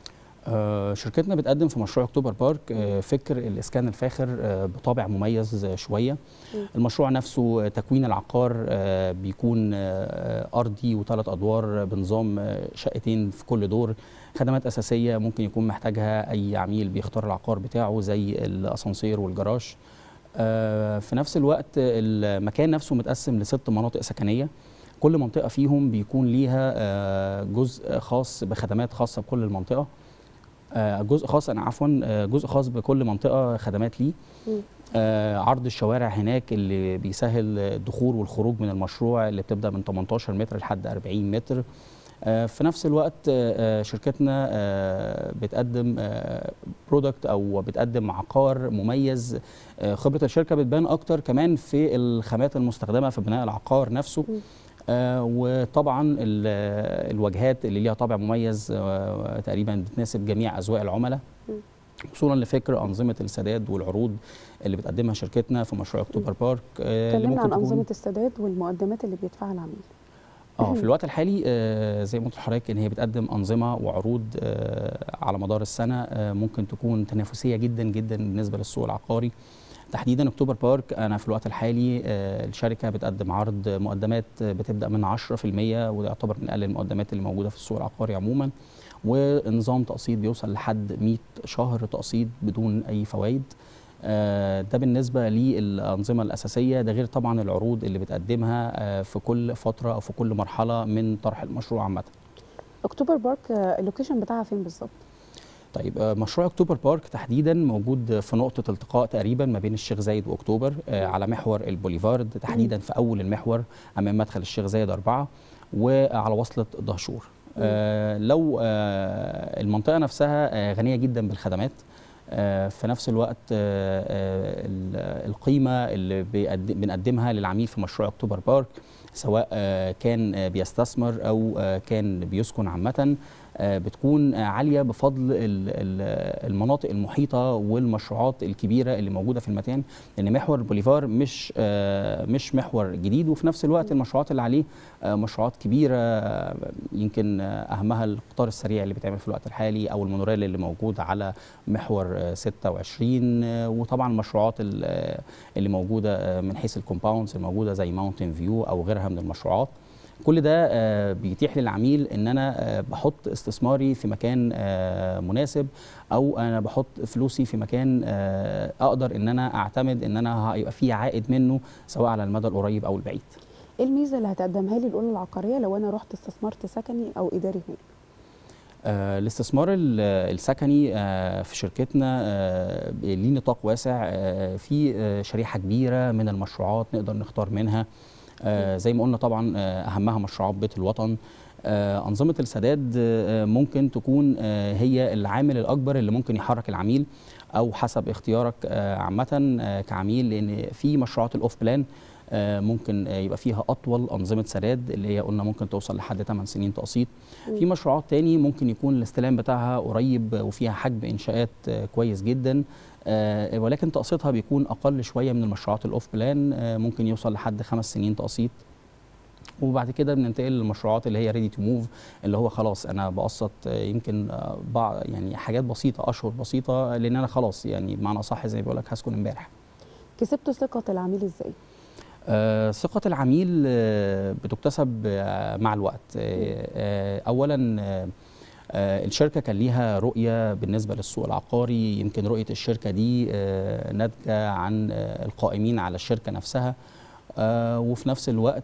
آه، شركتنا بتقدم في مشروع اكتوبر بارك آه، فكر الاسكان الفاخر آه، بطابع مميز آه، شويه مم. المشروع نفسه آه، تكوين العقار آه، بيكون آه، ارضي وثلاث ادوار بنظام آه، شقتين في كل دور خدمات اساسيه ممكن يكون محتاجها اي عميل بيختار العقار بتاعه زي الاسانسير والجراج آه، في نفس الوقت المكان نفسه متقسم لست مناطق سكنيه كل منطقه فيهم بيكون ليها آه، جزء خاص بخدمات خاصه بكل المنطقه آه، جزء خاص انا عفوا آه، جزء خاص بكل منطقه خدمات ليه مم. آه، عرض الشوارع هناك اللي بيسهل الدخول والخروج من المشروع اللي بتبدا من 18 متر لحد 40 متر آه، في نفس الوقت آه، آه، شركتنا آه، بتقدم برودكت او بتقدم عقار مميز آه، خبره الشركه بتبان اكتر كمان في الخامات المستخدمه في بناء العقار نفسه مم. آه، وطبعا ال- الواجهات اللي ليها طابع مميز آه، تقريبا بتناسب جميع اذواق العملاء مم. وصولا لفكر انظمه السداد والعروض اللي بتقدمها شركتنا في مشروع اكتوبر بارك آه، اللي اتكلمنا ممكن عن تكون انظمه السداد والمقدمات اللي بيدفعها العميل اه في الوقت الحالي آه زي ما قلت لحضرتك ان هي بتقدم انظمه وعروض آه على مدار السنه آه ممكن تكون تنافسيه جدا جدا بالنسبه للسوق العقاري تحديدا اكتوبر بارك انا في الوقت الحالي آه الشركه بتقدم عرض مقدمات آه، بتبدا من 10% وده يعتبر من اقل المقدمات اللي موجوده في السوق العقاري عموما ونظام تقسيط بيوصل لحد 100 شهر تقسيط بدون اي فوائد آه، ده بالنسبه للانظمه الاساسيه ده غير طبعا العروض اللي بتقدمها آه، في كل فتره او في كل مرحله من طرح المشروع عامه اكتوبر بارك آه، اللوكيشن بتاعها فين بالظبط طيب آه، مشروع اكتوبر بارك تحديدا موجود في نقطه التقاء تقريبا ما بين الشيخ زايد واكتوبر آه، على محور البوليفارد تحديدا في اول المحور امام مدخل الشيخ زايد أربعة وعلى وصله دهشور آه، لو آه، المنطقه نفسها آه، غنيه جدا بالخدمات آه، في نفس الوقت آه، آه، ال- القيمه اللي بيقد- بنقدمها للعميل في مشروع اكتوبر بارك سواء آه، كان آه، بيستثمر او آه، كان بيسكن عامه آه، بتكون آه، عاليه بفضل ال- ال- المناطق المحيطه والمشروعات الكبيره اللي موجوده في المكان لان محور البوليفار مش آه، مش محور جديد وفي نفس الوقت المشروعات اللي عليه آه، مشروعات كبيره آه، يمكن آه، اهمها القطار السريع اللي بيتعمل في الوقت الحالي او المونوريل اللي موجود على محور آه، 26 آه، وطبعا المشروعات ال- آه، اللي موجوده آه، من حيث الكومباوندز الموجوده زي ماونتن فيو او غيرها من المشروعات كل ده آه، بيتيح للعميل ان انا آه، بحط استثماري في مكان آه، مناسب او انا بحط فلوسي في مكان آه، اقدر ان انا اعتمد ان انا هيبقى فيه عائد منه سواء على المدى القريب او البعيد ايه الميزه اللي هتقدمها لي الاولى العقاريه لو انا رحت استثمرت سكني او اداري هناك آه، الاستثمار ال- السكني آه، في شركتنا آه، ليه نطاق واسع آه، في آه، شريحة كبيرة من المشروعات نقدر نختار منها آه، زي ما قلنا طبعا آه، أهمها مشروعات بيت الوطن آه، أنظمة السداد آه، ممكن تكون آه، هي العامل الأكبر اللي ممكن يحرك العميل أو حسب اختيارك آه، عامة آه، كعميل لأن في مشروعات الأوف بلان آه، ممكن آه، يبقى فيها أطول أنظمة سداد اللي هي قلنا ممكن توصل لحد 8 سنين تقسيط في مشروعات تاني ممكن يكون الاستلام بتاعها قريب وفيها حجم انشاءات آه، كويس جدا آه، ولكن تقسيطها بيكون اقل شويه من المشروعات الاوف بلان آه، ممكن يوصل لحد خمس سنين تقسيط وبعد كده بننتقل للمشروعات اللي هي ريدي تو موف اللي هو خلاص انا بقسط آه، يمكن آه، بعض يعني حاجات بسيطه اشهر بسيطه لان انا خلاص يعني بمعنى صح زي ما بيقول لك هسكن امبارح كسبتوا ثقه العميل ازاي آه، ثقة العميل آه، بتكتسب آه، مع الوقت آه، آه، أولا آه، آه، الشركة كان ليها رؤية بالنسبة للسوق العقاري يمكن رؤية الشركة دي آه، ناتجة عن آه، القائمين على الشركة نفسها آه، وفي نفس الوقت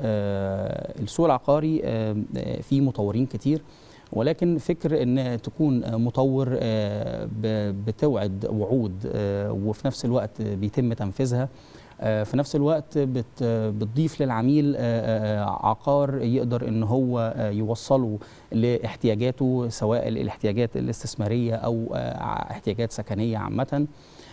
آه، السوق العقاري آه، آه، فيه مطورين كتير ولكن فكر ان تكون آه، مطور آه، ب- بتوعد وعود آه، وفي نفس الوقت بيتم تنفيذها آه، في نفس الوقت بت بتضيف للعميل آه، آه، عقار يقدر ان هو آه، يوصله لاحتياجاته سواء الاحتياجات الاستثماريه او آه، احتياجات سكنيه عامه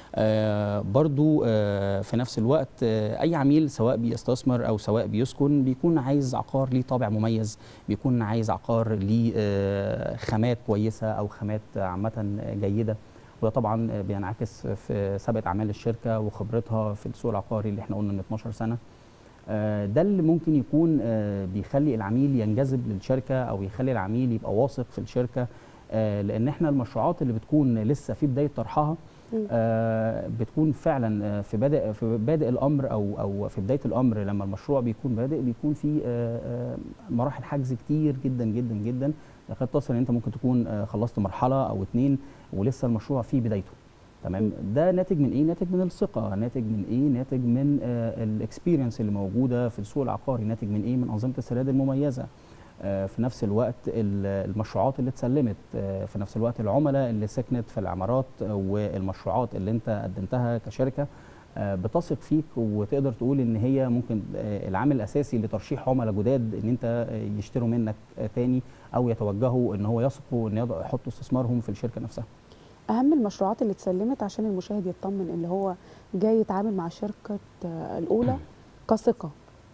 آه، برضو آه، في نفس الوقت آه، اي عميل سواء بيستثمر او سواء بيسكن بيكون عايز عقار ليه طابع مميز بيكون عايز عقار ليه آه، خامات كويسه او خامات عامه جيده وده طبعا بينعكس في سابقه اعمال الشركه وخبرتها في السوق العقاري اللي احنا قلنا من 12 سنه آه، ده اللي ممكن يكون آه، بيخلي العميل ينجذب للشركه او يخلي العميل يبقى واثق في الشركه آه، لان احنا المشروعات اللي بتكون لسه في بدايه طرحها مم. آه، بتكون فعلا آه، في بادئ في بادئ الامر او او في بدايه الامر لما المشروع بيكون بادئ بيكون في آه، آه، مراحل حجز كتير جدا جدا جدا قد تصل ان انت ممكن تكون آه، خلصت مرحله او اتنين ولسه المشروع في بدايته تمام ده ناتج من ايه ناتج من الثقه ناتج من ايه ناتج من الاكسبيرينس اللي موجوده في السوق العقاري ناتج من ايه من انظمه السداد المميزه آه، في نفس الوقت ال- المشروعات اللي اتسلمت آه، في نفس الوقت العملاء اللي سكنت في العمارات آه، والمشروعات اللي انت قدمتها كشركه آه، بتثق فيك وتقدر تقول ان هي ممكن آه، العامل الاساسي لترشيح عملاء جداد ان انت آه، يشتروا منك آه، تاني او يتوجهوا ان هو يثقوا ان يضع- يحطوا استثمارهم في الشركه نفسها اهم المشروعات اللي اتسلمت عشان المشاهد يطمن ان هو جاي يتعامل مع شركه آه، الاولى كثقه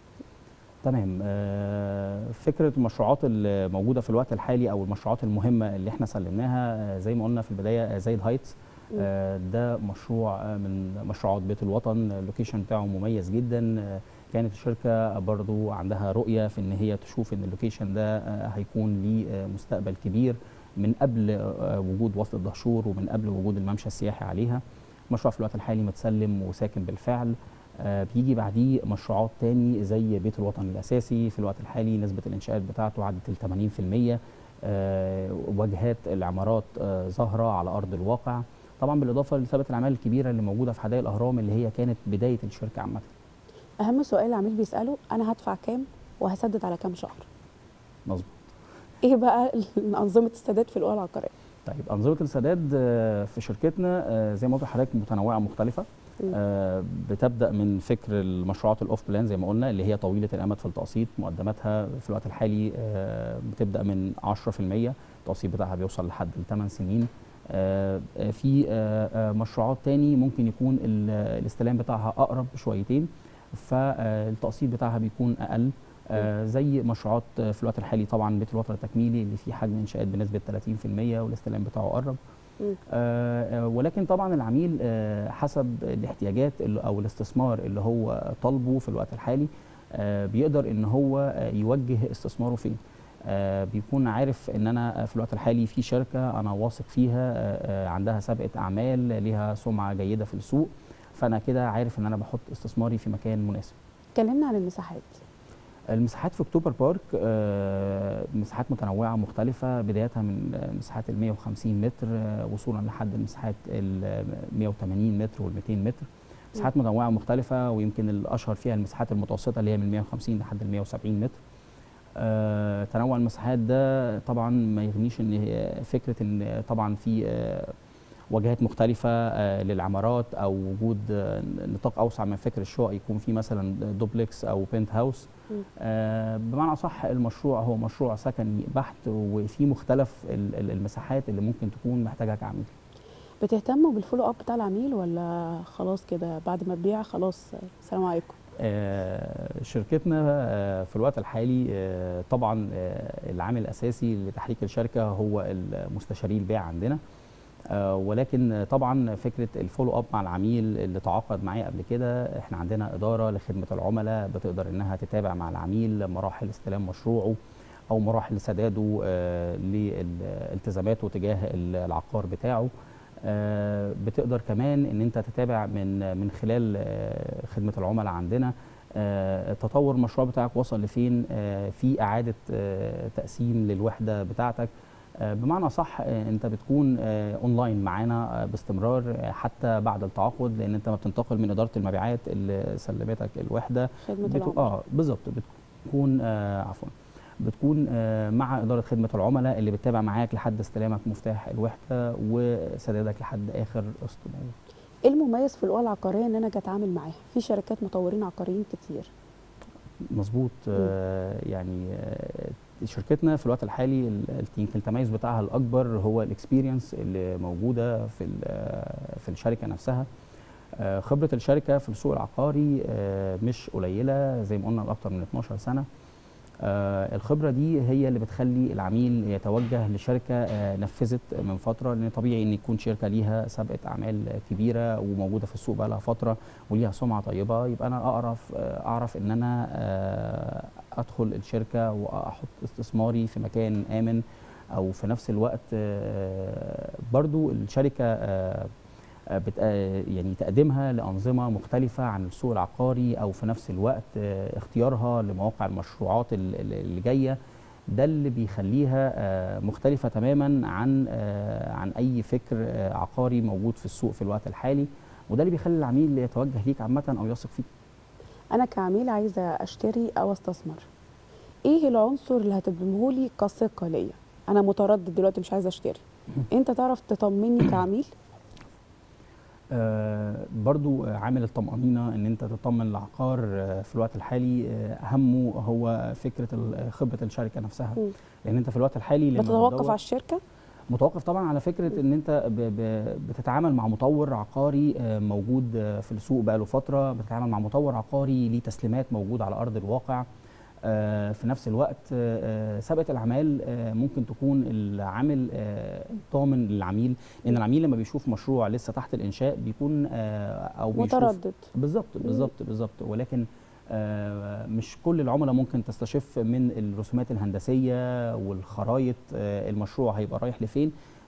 تمام آه، فكره المشروعات اللي موجوده في الوقت الحالي او المشروعات المهمه اللي احنا سلمناها آه، زي ما قلنا في البدايه آه، زايد هايتس آه، ده مشروع آه، من مشروعات بيت الوطن اللوكيشن بتاعه مميز جدا آه، كانت الشركه برضو عندها رؤيه في ان هي تشوف ان اللوكيشن ده آه، هيكون ليه آه، مستقبل كبير من قبل آه، وجود وسط الدهشور ومن قبل وجود الممشى السياحي عليها مشروع في الوقت الحالي متسلم وساكن بالفعل آه، بيجي بعديه مشروعات تاني زي بيت الوطن الاساسي في الوقت الحالي نسبه الانشاءات بتاعته عدت ال 80% آه، واجهات العمارات آه، ظاهره على ارض الواقع طبعا بالاضافه لثبات الاعمال الكبيره اللي موجوده في حدائق الاهرام اللي هي كانت بدايه الشركه عامه اهم سؤال العميل بيساله انا هدفع كام وهسدد على كام شهر مظبوط ايه بقى انظمه السداد في الاولى العقاريه طيب انظمه السداد آه، في شركتنا آه، زي ما قلت لحضرتك متنوعه مختلفه مم. آه، بتبدا من فكر المشروعات الاوف بلان زي ما قلنا اللي هي طويله الامد في التقسيط مقدماتها في الوقت الحالي آه، بتبدا من 10% التقسيط بتاعها بيوصل لحد 8 سنين آه، آه، في آه، آه، مشروعات تاني ممكن يكون ال- الاستلام بتاعها اقرب شويتين فالتقسيط بتاعها بيكون اقل آه، زي مشروعات آه، في الوقت الحالي طبعا بيت الوطن التكميلي اللي فيه حجم انشاءات بنسبه 30% والاستلام بتاعه قرب مم. آه، آه، ولكن طبعا العميل آه، حسب الاحتياجات اللي- او الاستثمار اللي هو طالبه في الوقت الحالي آه، بيقدر ان هو آه، يوجه استثماره فين آه، بيكون عارف ان انا في الوقت الحالي في شركه انا واثق فيها آه، آه، عندها سابقه اعمال ليها سمعه جيده في السوق فانا كده عارف ان انا بحط استثماري في مكان مناسب اتكلمنا عن المساحات المساحات في اكتوبر بارك آه، مساحات متنوعه مختلفه بدايه من آه، مساحات ال 150 متر آه، وصولا لحد المساحات ال 180 متر وال 200 متر مساحات متنوعه مختلفه ويمكن الاشهر فيها المساحات المتوسطه اللي هي من 150 لحد ال 170 متر آه، تنوع المساحات ده طبعا ما يغنيش ان هي فكره ان طبعا في آه، واجهات مختلفة آه، للعمارات أو وجود آه، نطاق أوسع من فكر الشقق يكون في مثلا دوبلكس أو بنت هاوس مم. آه، بمعنى صح المشروع هو مشروع سكني بحت وفي مختلف ال- ال- المساحات اللي ممكن تكون محتاجها كعميل بتهتموا بالفولو اب بتاع العميل ولا خلاص كده بعد ما تبيع خلاص السلام عليكم آه، شركتنا آه، في الوقت الحالي آه، طبعا آه، العامل الاساسي لتحريك الشركه هو المستشاري البيع عندنا آه، ولكن آه، طبعا فكره الفولو اب مع العميل اللي تعاقد معايا قبل كده احنا عندنا اداره لخدمه العملاء بتقدر انها تتابع مع العميل مراحل استلام مشروعه او مراحل سداده آه، لالتزاماته تجاه العقار بتاعه آه، بتقدر كمان ان انت تتابع من من خلال آه، خدمه العملاء عندنا آه، تطور المشروع بتاعك وصل لفين آه، في اعاده آه، تقسيم للوحده بتاعتك آه، بمعنى صح آه، انت بتكون آه، اونلاين معانا آه، باستمرار آه، حتى بعد التعاقد لان انت ما بتنتقل من اداره المبيعات اللي سلمتك الوحده خدمه بتو... العملاء اه بالظبط بتكون آه عفوا بتكون آه مع اداره خدمه العملاء اللي بتتابع معاك لحد استلامك مفتاح الوحده وسدادك لحد اخر قسط موجود. ايه المميز في الاولى العقاريه ان انا اجي اتعامل معاها في شركات مطورين عقاريين كتير مظبوط آه يعني آه شركتنا في الوقت الحالي ال- ال- يمكن التميز بتاعها الاكبر هو الاكسبيرينس اللي موجوده في ال- آه، في الشركه نفسها آه، خبره الشركه في السوق العقاري آه، مش قليله زي ما قلنا لاكثر من 12 سنه آه، الخبره دي هي اللي بتخلي العميل يتوجه لشركه آه، نفذت من فتره لان طبيعي ان يكون شركه ليها سابقه اعمال كبيره وموجوده في السوق بقى لها فتره وليها سمعه طيبه يبقى انا اعرف آه، اعرف ان انا آه، ادخل الشركه واحط استثماري في مكان امن او في نفس الوقت آه، برضو الشركه آه، آه، بت- آه، يعني تقديمها لأنظمة مختلفة عن السوق العقاري أو في نفس الوقت آه، اختيارها لمواقع المشروعات ال- ال- اللي جاية ده اللي بيخليها آه، مختلفة تماما عن آه، عن أي فكر آه، عقاري موجود في السوق في الوقت الحالي وده اللي بيخلي العميل يتوجه ليك عامة أو يثق فيك انا كعميل عايزه اشتري او استثمر ايه العنصر اللي هتدمه لي كثقه ليا انا متردد دلوقتي مش عايزه اشتري انت تعرف تطمني كعميل آه، برضو آه، عامل الطمأنينة ان انت تطمن العقار آه، في الوقت الحالي آه، اهمه هو فكرة ال- خبرة الشركة نفسها مم. لان انت في الوقت الحالي لما بتتوقف بتدور- على الشركه متوقف طبعا على فكره ان انت ب ب بتتعامل مع مطور عقاري آه، موجود آه، في السوق بقاله فتره بتتعامل مع مطور عقاري ليه تسليمات موجود على ارض الواقع آه، في نفس الوقت آه، آه، سابقه الاعمال آه، ممكن تكون العامل آه، ضامن للعميل لان العميل لما بيشوف مشروع لسه تحت الانشاء بيكون آه، او بيشوف متردد بالظبط بالظبط بالظبط ولكن آه، مش كل العملاء ممكن تستشف من الرسومات الهندسيه والخرايط آه، المشروع هيبقى رايح لفين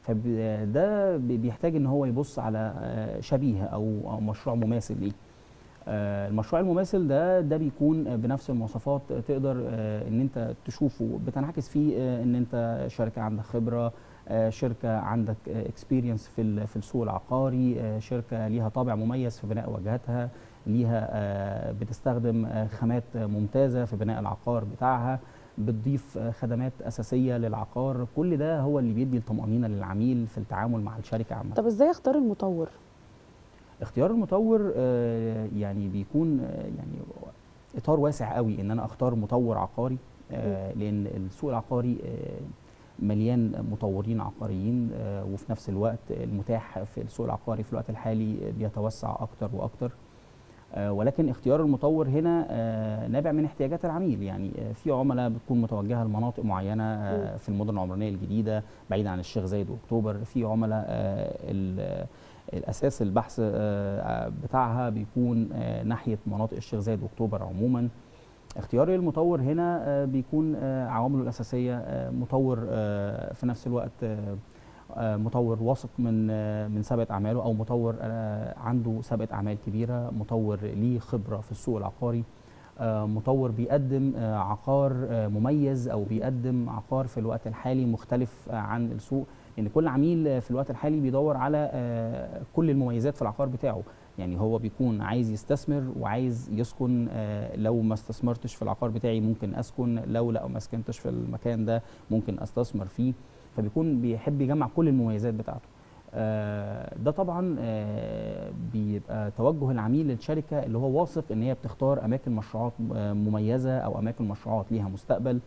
فده بيحتاج ان هو يبص على آه، شبيه او أو مشروع مماثل ليه آه، المشروع المماثل ده ده بيكون بنفس المواصفات تقدر آه، ان انت تشوفه بتنعكس فيه آه، ان انت شركه عندك خبره آه، شركه عندك اكسبيرينس في ال- في السوق العقاري آه، شركه ليها طابع مميز في بناء واجهاتها ليها آه، بتستخدم آه، خامات ممتازه في بناء العقار بتاعها بتضيف آه، خدمات اساسيه للعقار كل ده هو اللي بيدي الطمانينه للعميل في التعامل مع الشركه عامه طب ازاي اختار المطور اختيار المطور آه، يعني بيكون آه، يعني اطار واسع قوي ان انا اختار مطور عقاري آه، لان السوق العقاري آه، مليان مطورين عقاريين آه، وفي نفس الوقت المتاح في السوق العقاري في الوقت الحالي بيتوسع اكتر واكتر آه، ولكن اختيار المطور هنا آه، نابع من احتياجات العميل يعني آه، في عملاء بتكون متوجهه لمناطق معينه آه، في المدن العمرانيه الجديده بعيد عن الشيخ زايد واكتوبر في عملاء آه، ال- الاساس البحث آه، بتاعها بيكون آه، ناحيه مناطق الشيخ زايد واكتوبر عموما اختيار المطور هنا آه، بيكون آه، عوامله الاساسيه آه، مطور آه، في نفس الوقت آه، آه، مطور واثق من آه، من سابقه اعماله او مطور آه، عنده سابقه اعمال كبيره مطور ليه خبره في السوق العقاري آه، مطور بيقدم آه، عقار آه، مميز او بيقدم عقار في الوقت الحالي مختلف آه، عن السوق لان كل عميل آه، في الوقت الحالي بيدور على آه، كل المميزات في العقار بتاعه يعني هو بيكون عايز يستثمر وعايز يسكن آه، لو ما استثمرتش في العقار بتاعي ممكن اسكن لو لا ما سكنتش في المكان ده ممكن استثمر فيه فبيكون بيحب يجمع كل المميزات بتاعته آه، ده طبعا آه، بيبقى توجه العميل للشركه اللي هو واثق ان هي بتختار اماكن مشروعات آه، مميزه او اماكن مشروعات ليها مستقبل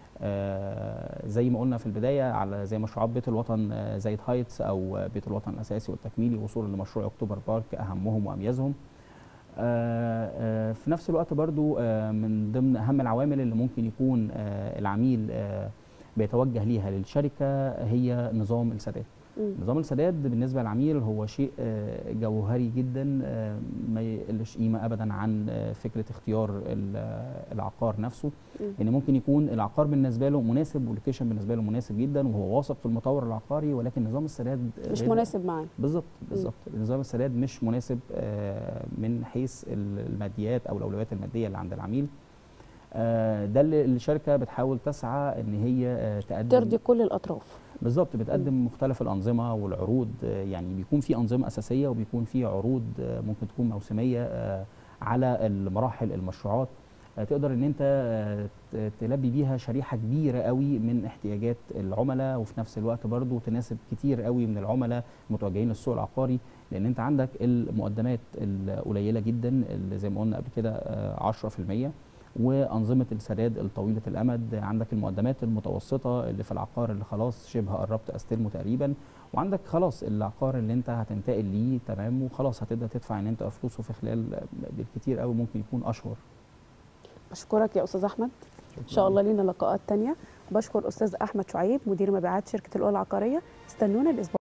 آه، زي ما قلنا في البدايه على زي مشروعات بيت الوطن آه، زايد هايتس او آه، بيت الوطن الاساسي والتكميلي وصولا لمشروع اكتوبر بارك اهمهم واميزهم آه، آه، في نفس الوقت برضو آه، من ضمن اهم العوامل اللي ممكن يكون آه، العميل آه، بيتوجه ليها للشركه هي نظام السداد مم. نظام السداد بالنسبه للعميل هو شيء آه، جوهري جدا آه، ما يقلش قيمه ابدا عن آه، فكره اختيار ال- آه، العقار نفسه مم. ان ممكن يكون العقار بالنسبه له مناسب واللوكيشن بالنسبه له مناسب جدا وهو واثق في المطور العقاري ولكن نظام السداد مش غير- مناسب معاه بالظبط بالظبط نظام السداد مش مناسب آه، من حيث الماديات او الاولويات الماديه اللي عند العميل آه، ده اللي الشركه بتحاول تسعى ان هي آه، تقدم ترضي كل الاطراف بالظبط بتقدم مختلف الانظمه والعروض آه، يعني بيكون في انظمه اساسيه وبيكون في عروض آه، ممكن تكون موسميه آه، على المراحل المشروعات آه، تقدر ان انت آه، ت- تلبي بيها شريحه كبيره قوي من احتياجات العملاء وفي نفس الوقت برضو تناسب كتير قوي من العملاء المتوجهين للسوق العقاري لان انت عندك المقدمات القليله جدا اللي زي ما قلنا قبل كده آه، 10% وانظمه السداد الطويله الامد عندك المقدمات المتوسطه اللي في العقار اللي خلاص شبه قربت استلمه تقريبا وعندك خلاص العقار اللي انت هتنتقل ليه تمام وخلاص هتبدا تدفع ان انت فلوسه في خلال بالكتير قوي ممكن يكون اشهر بشكرك يا استاذ احمد ان شاء الله لينا لقاءات تانية بشكر استاذ احمد شعيب مدير مبيعات شركه الاولى العقاريه استنونا الاسبوع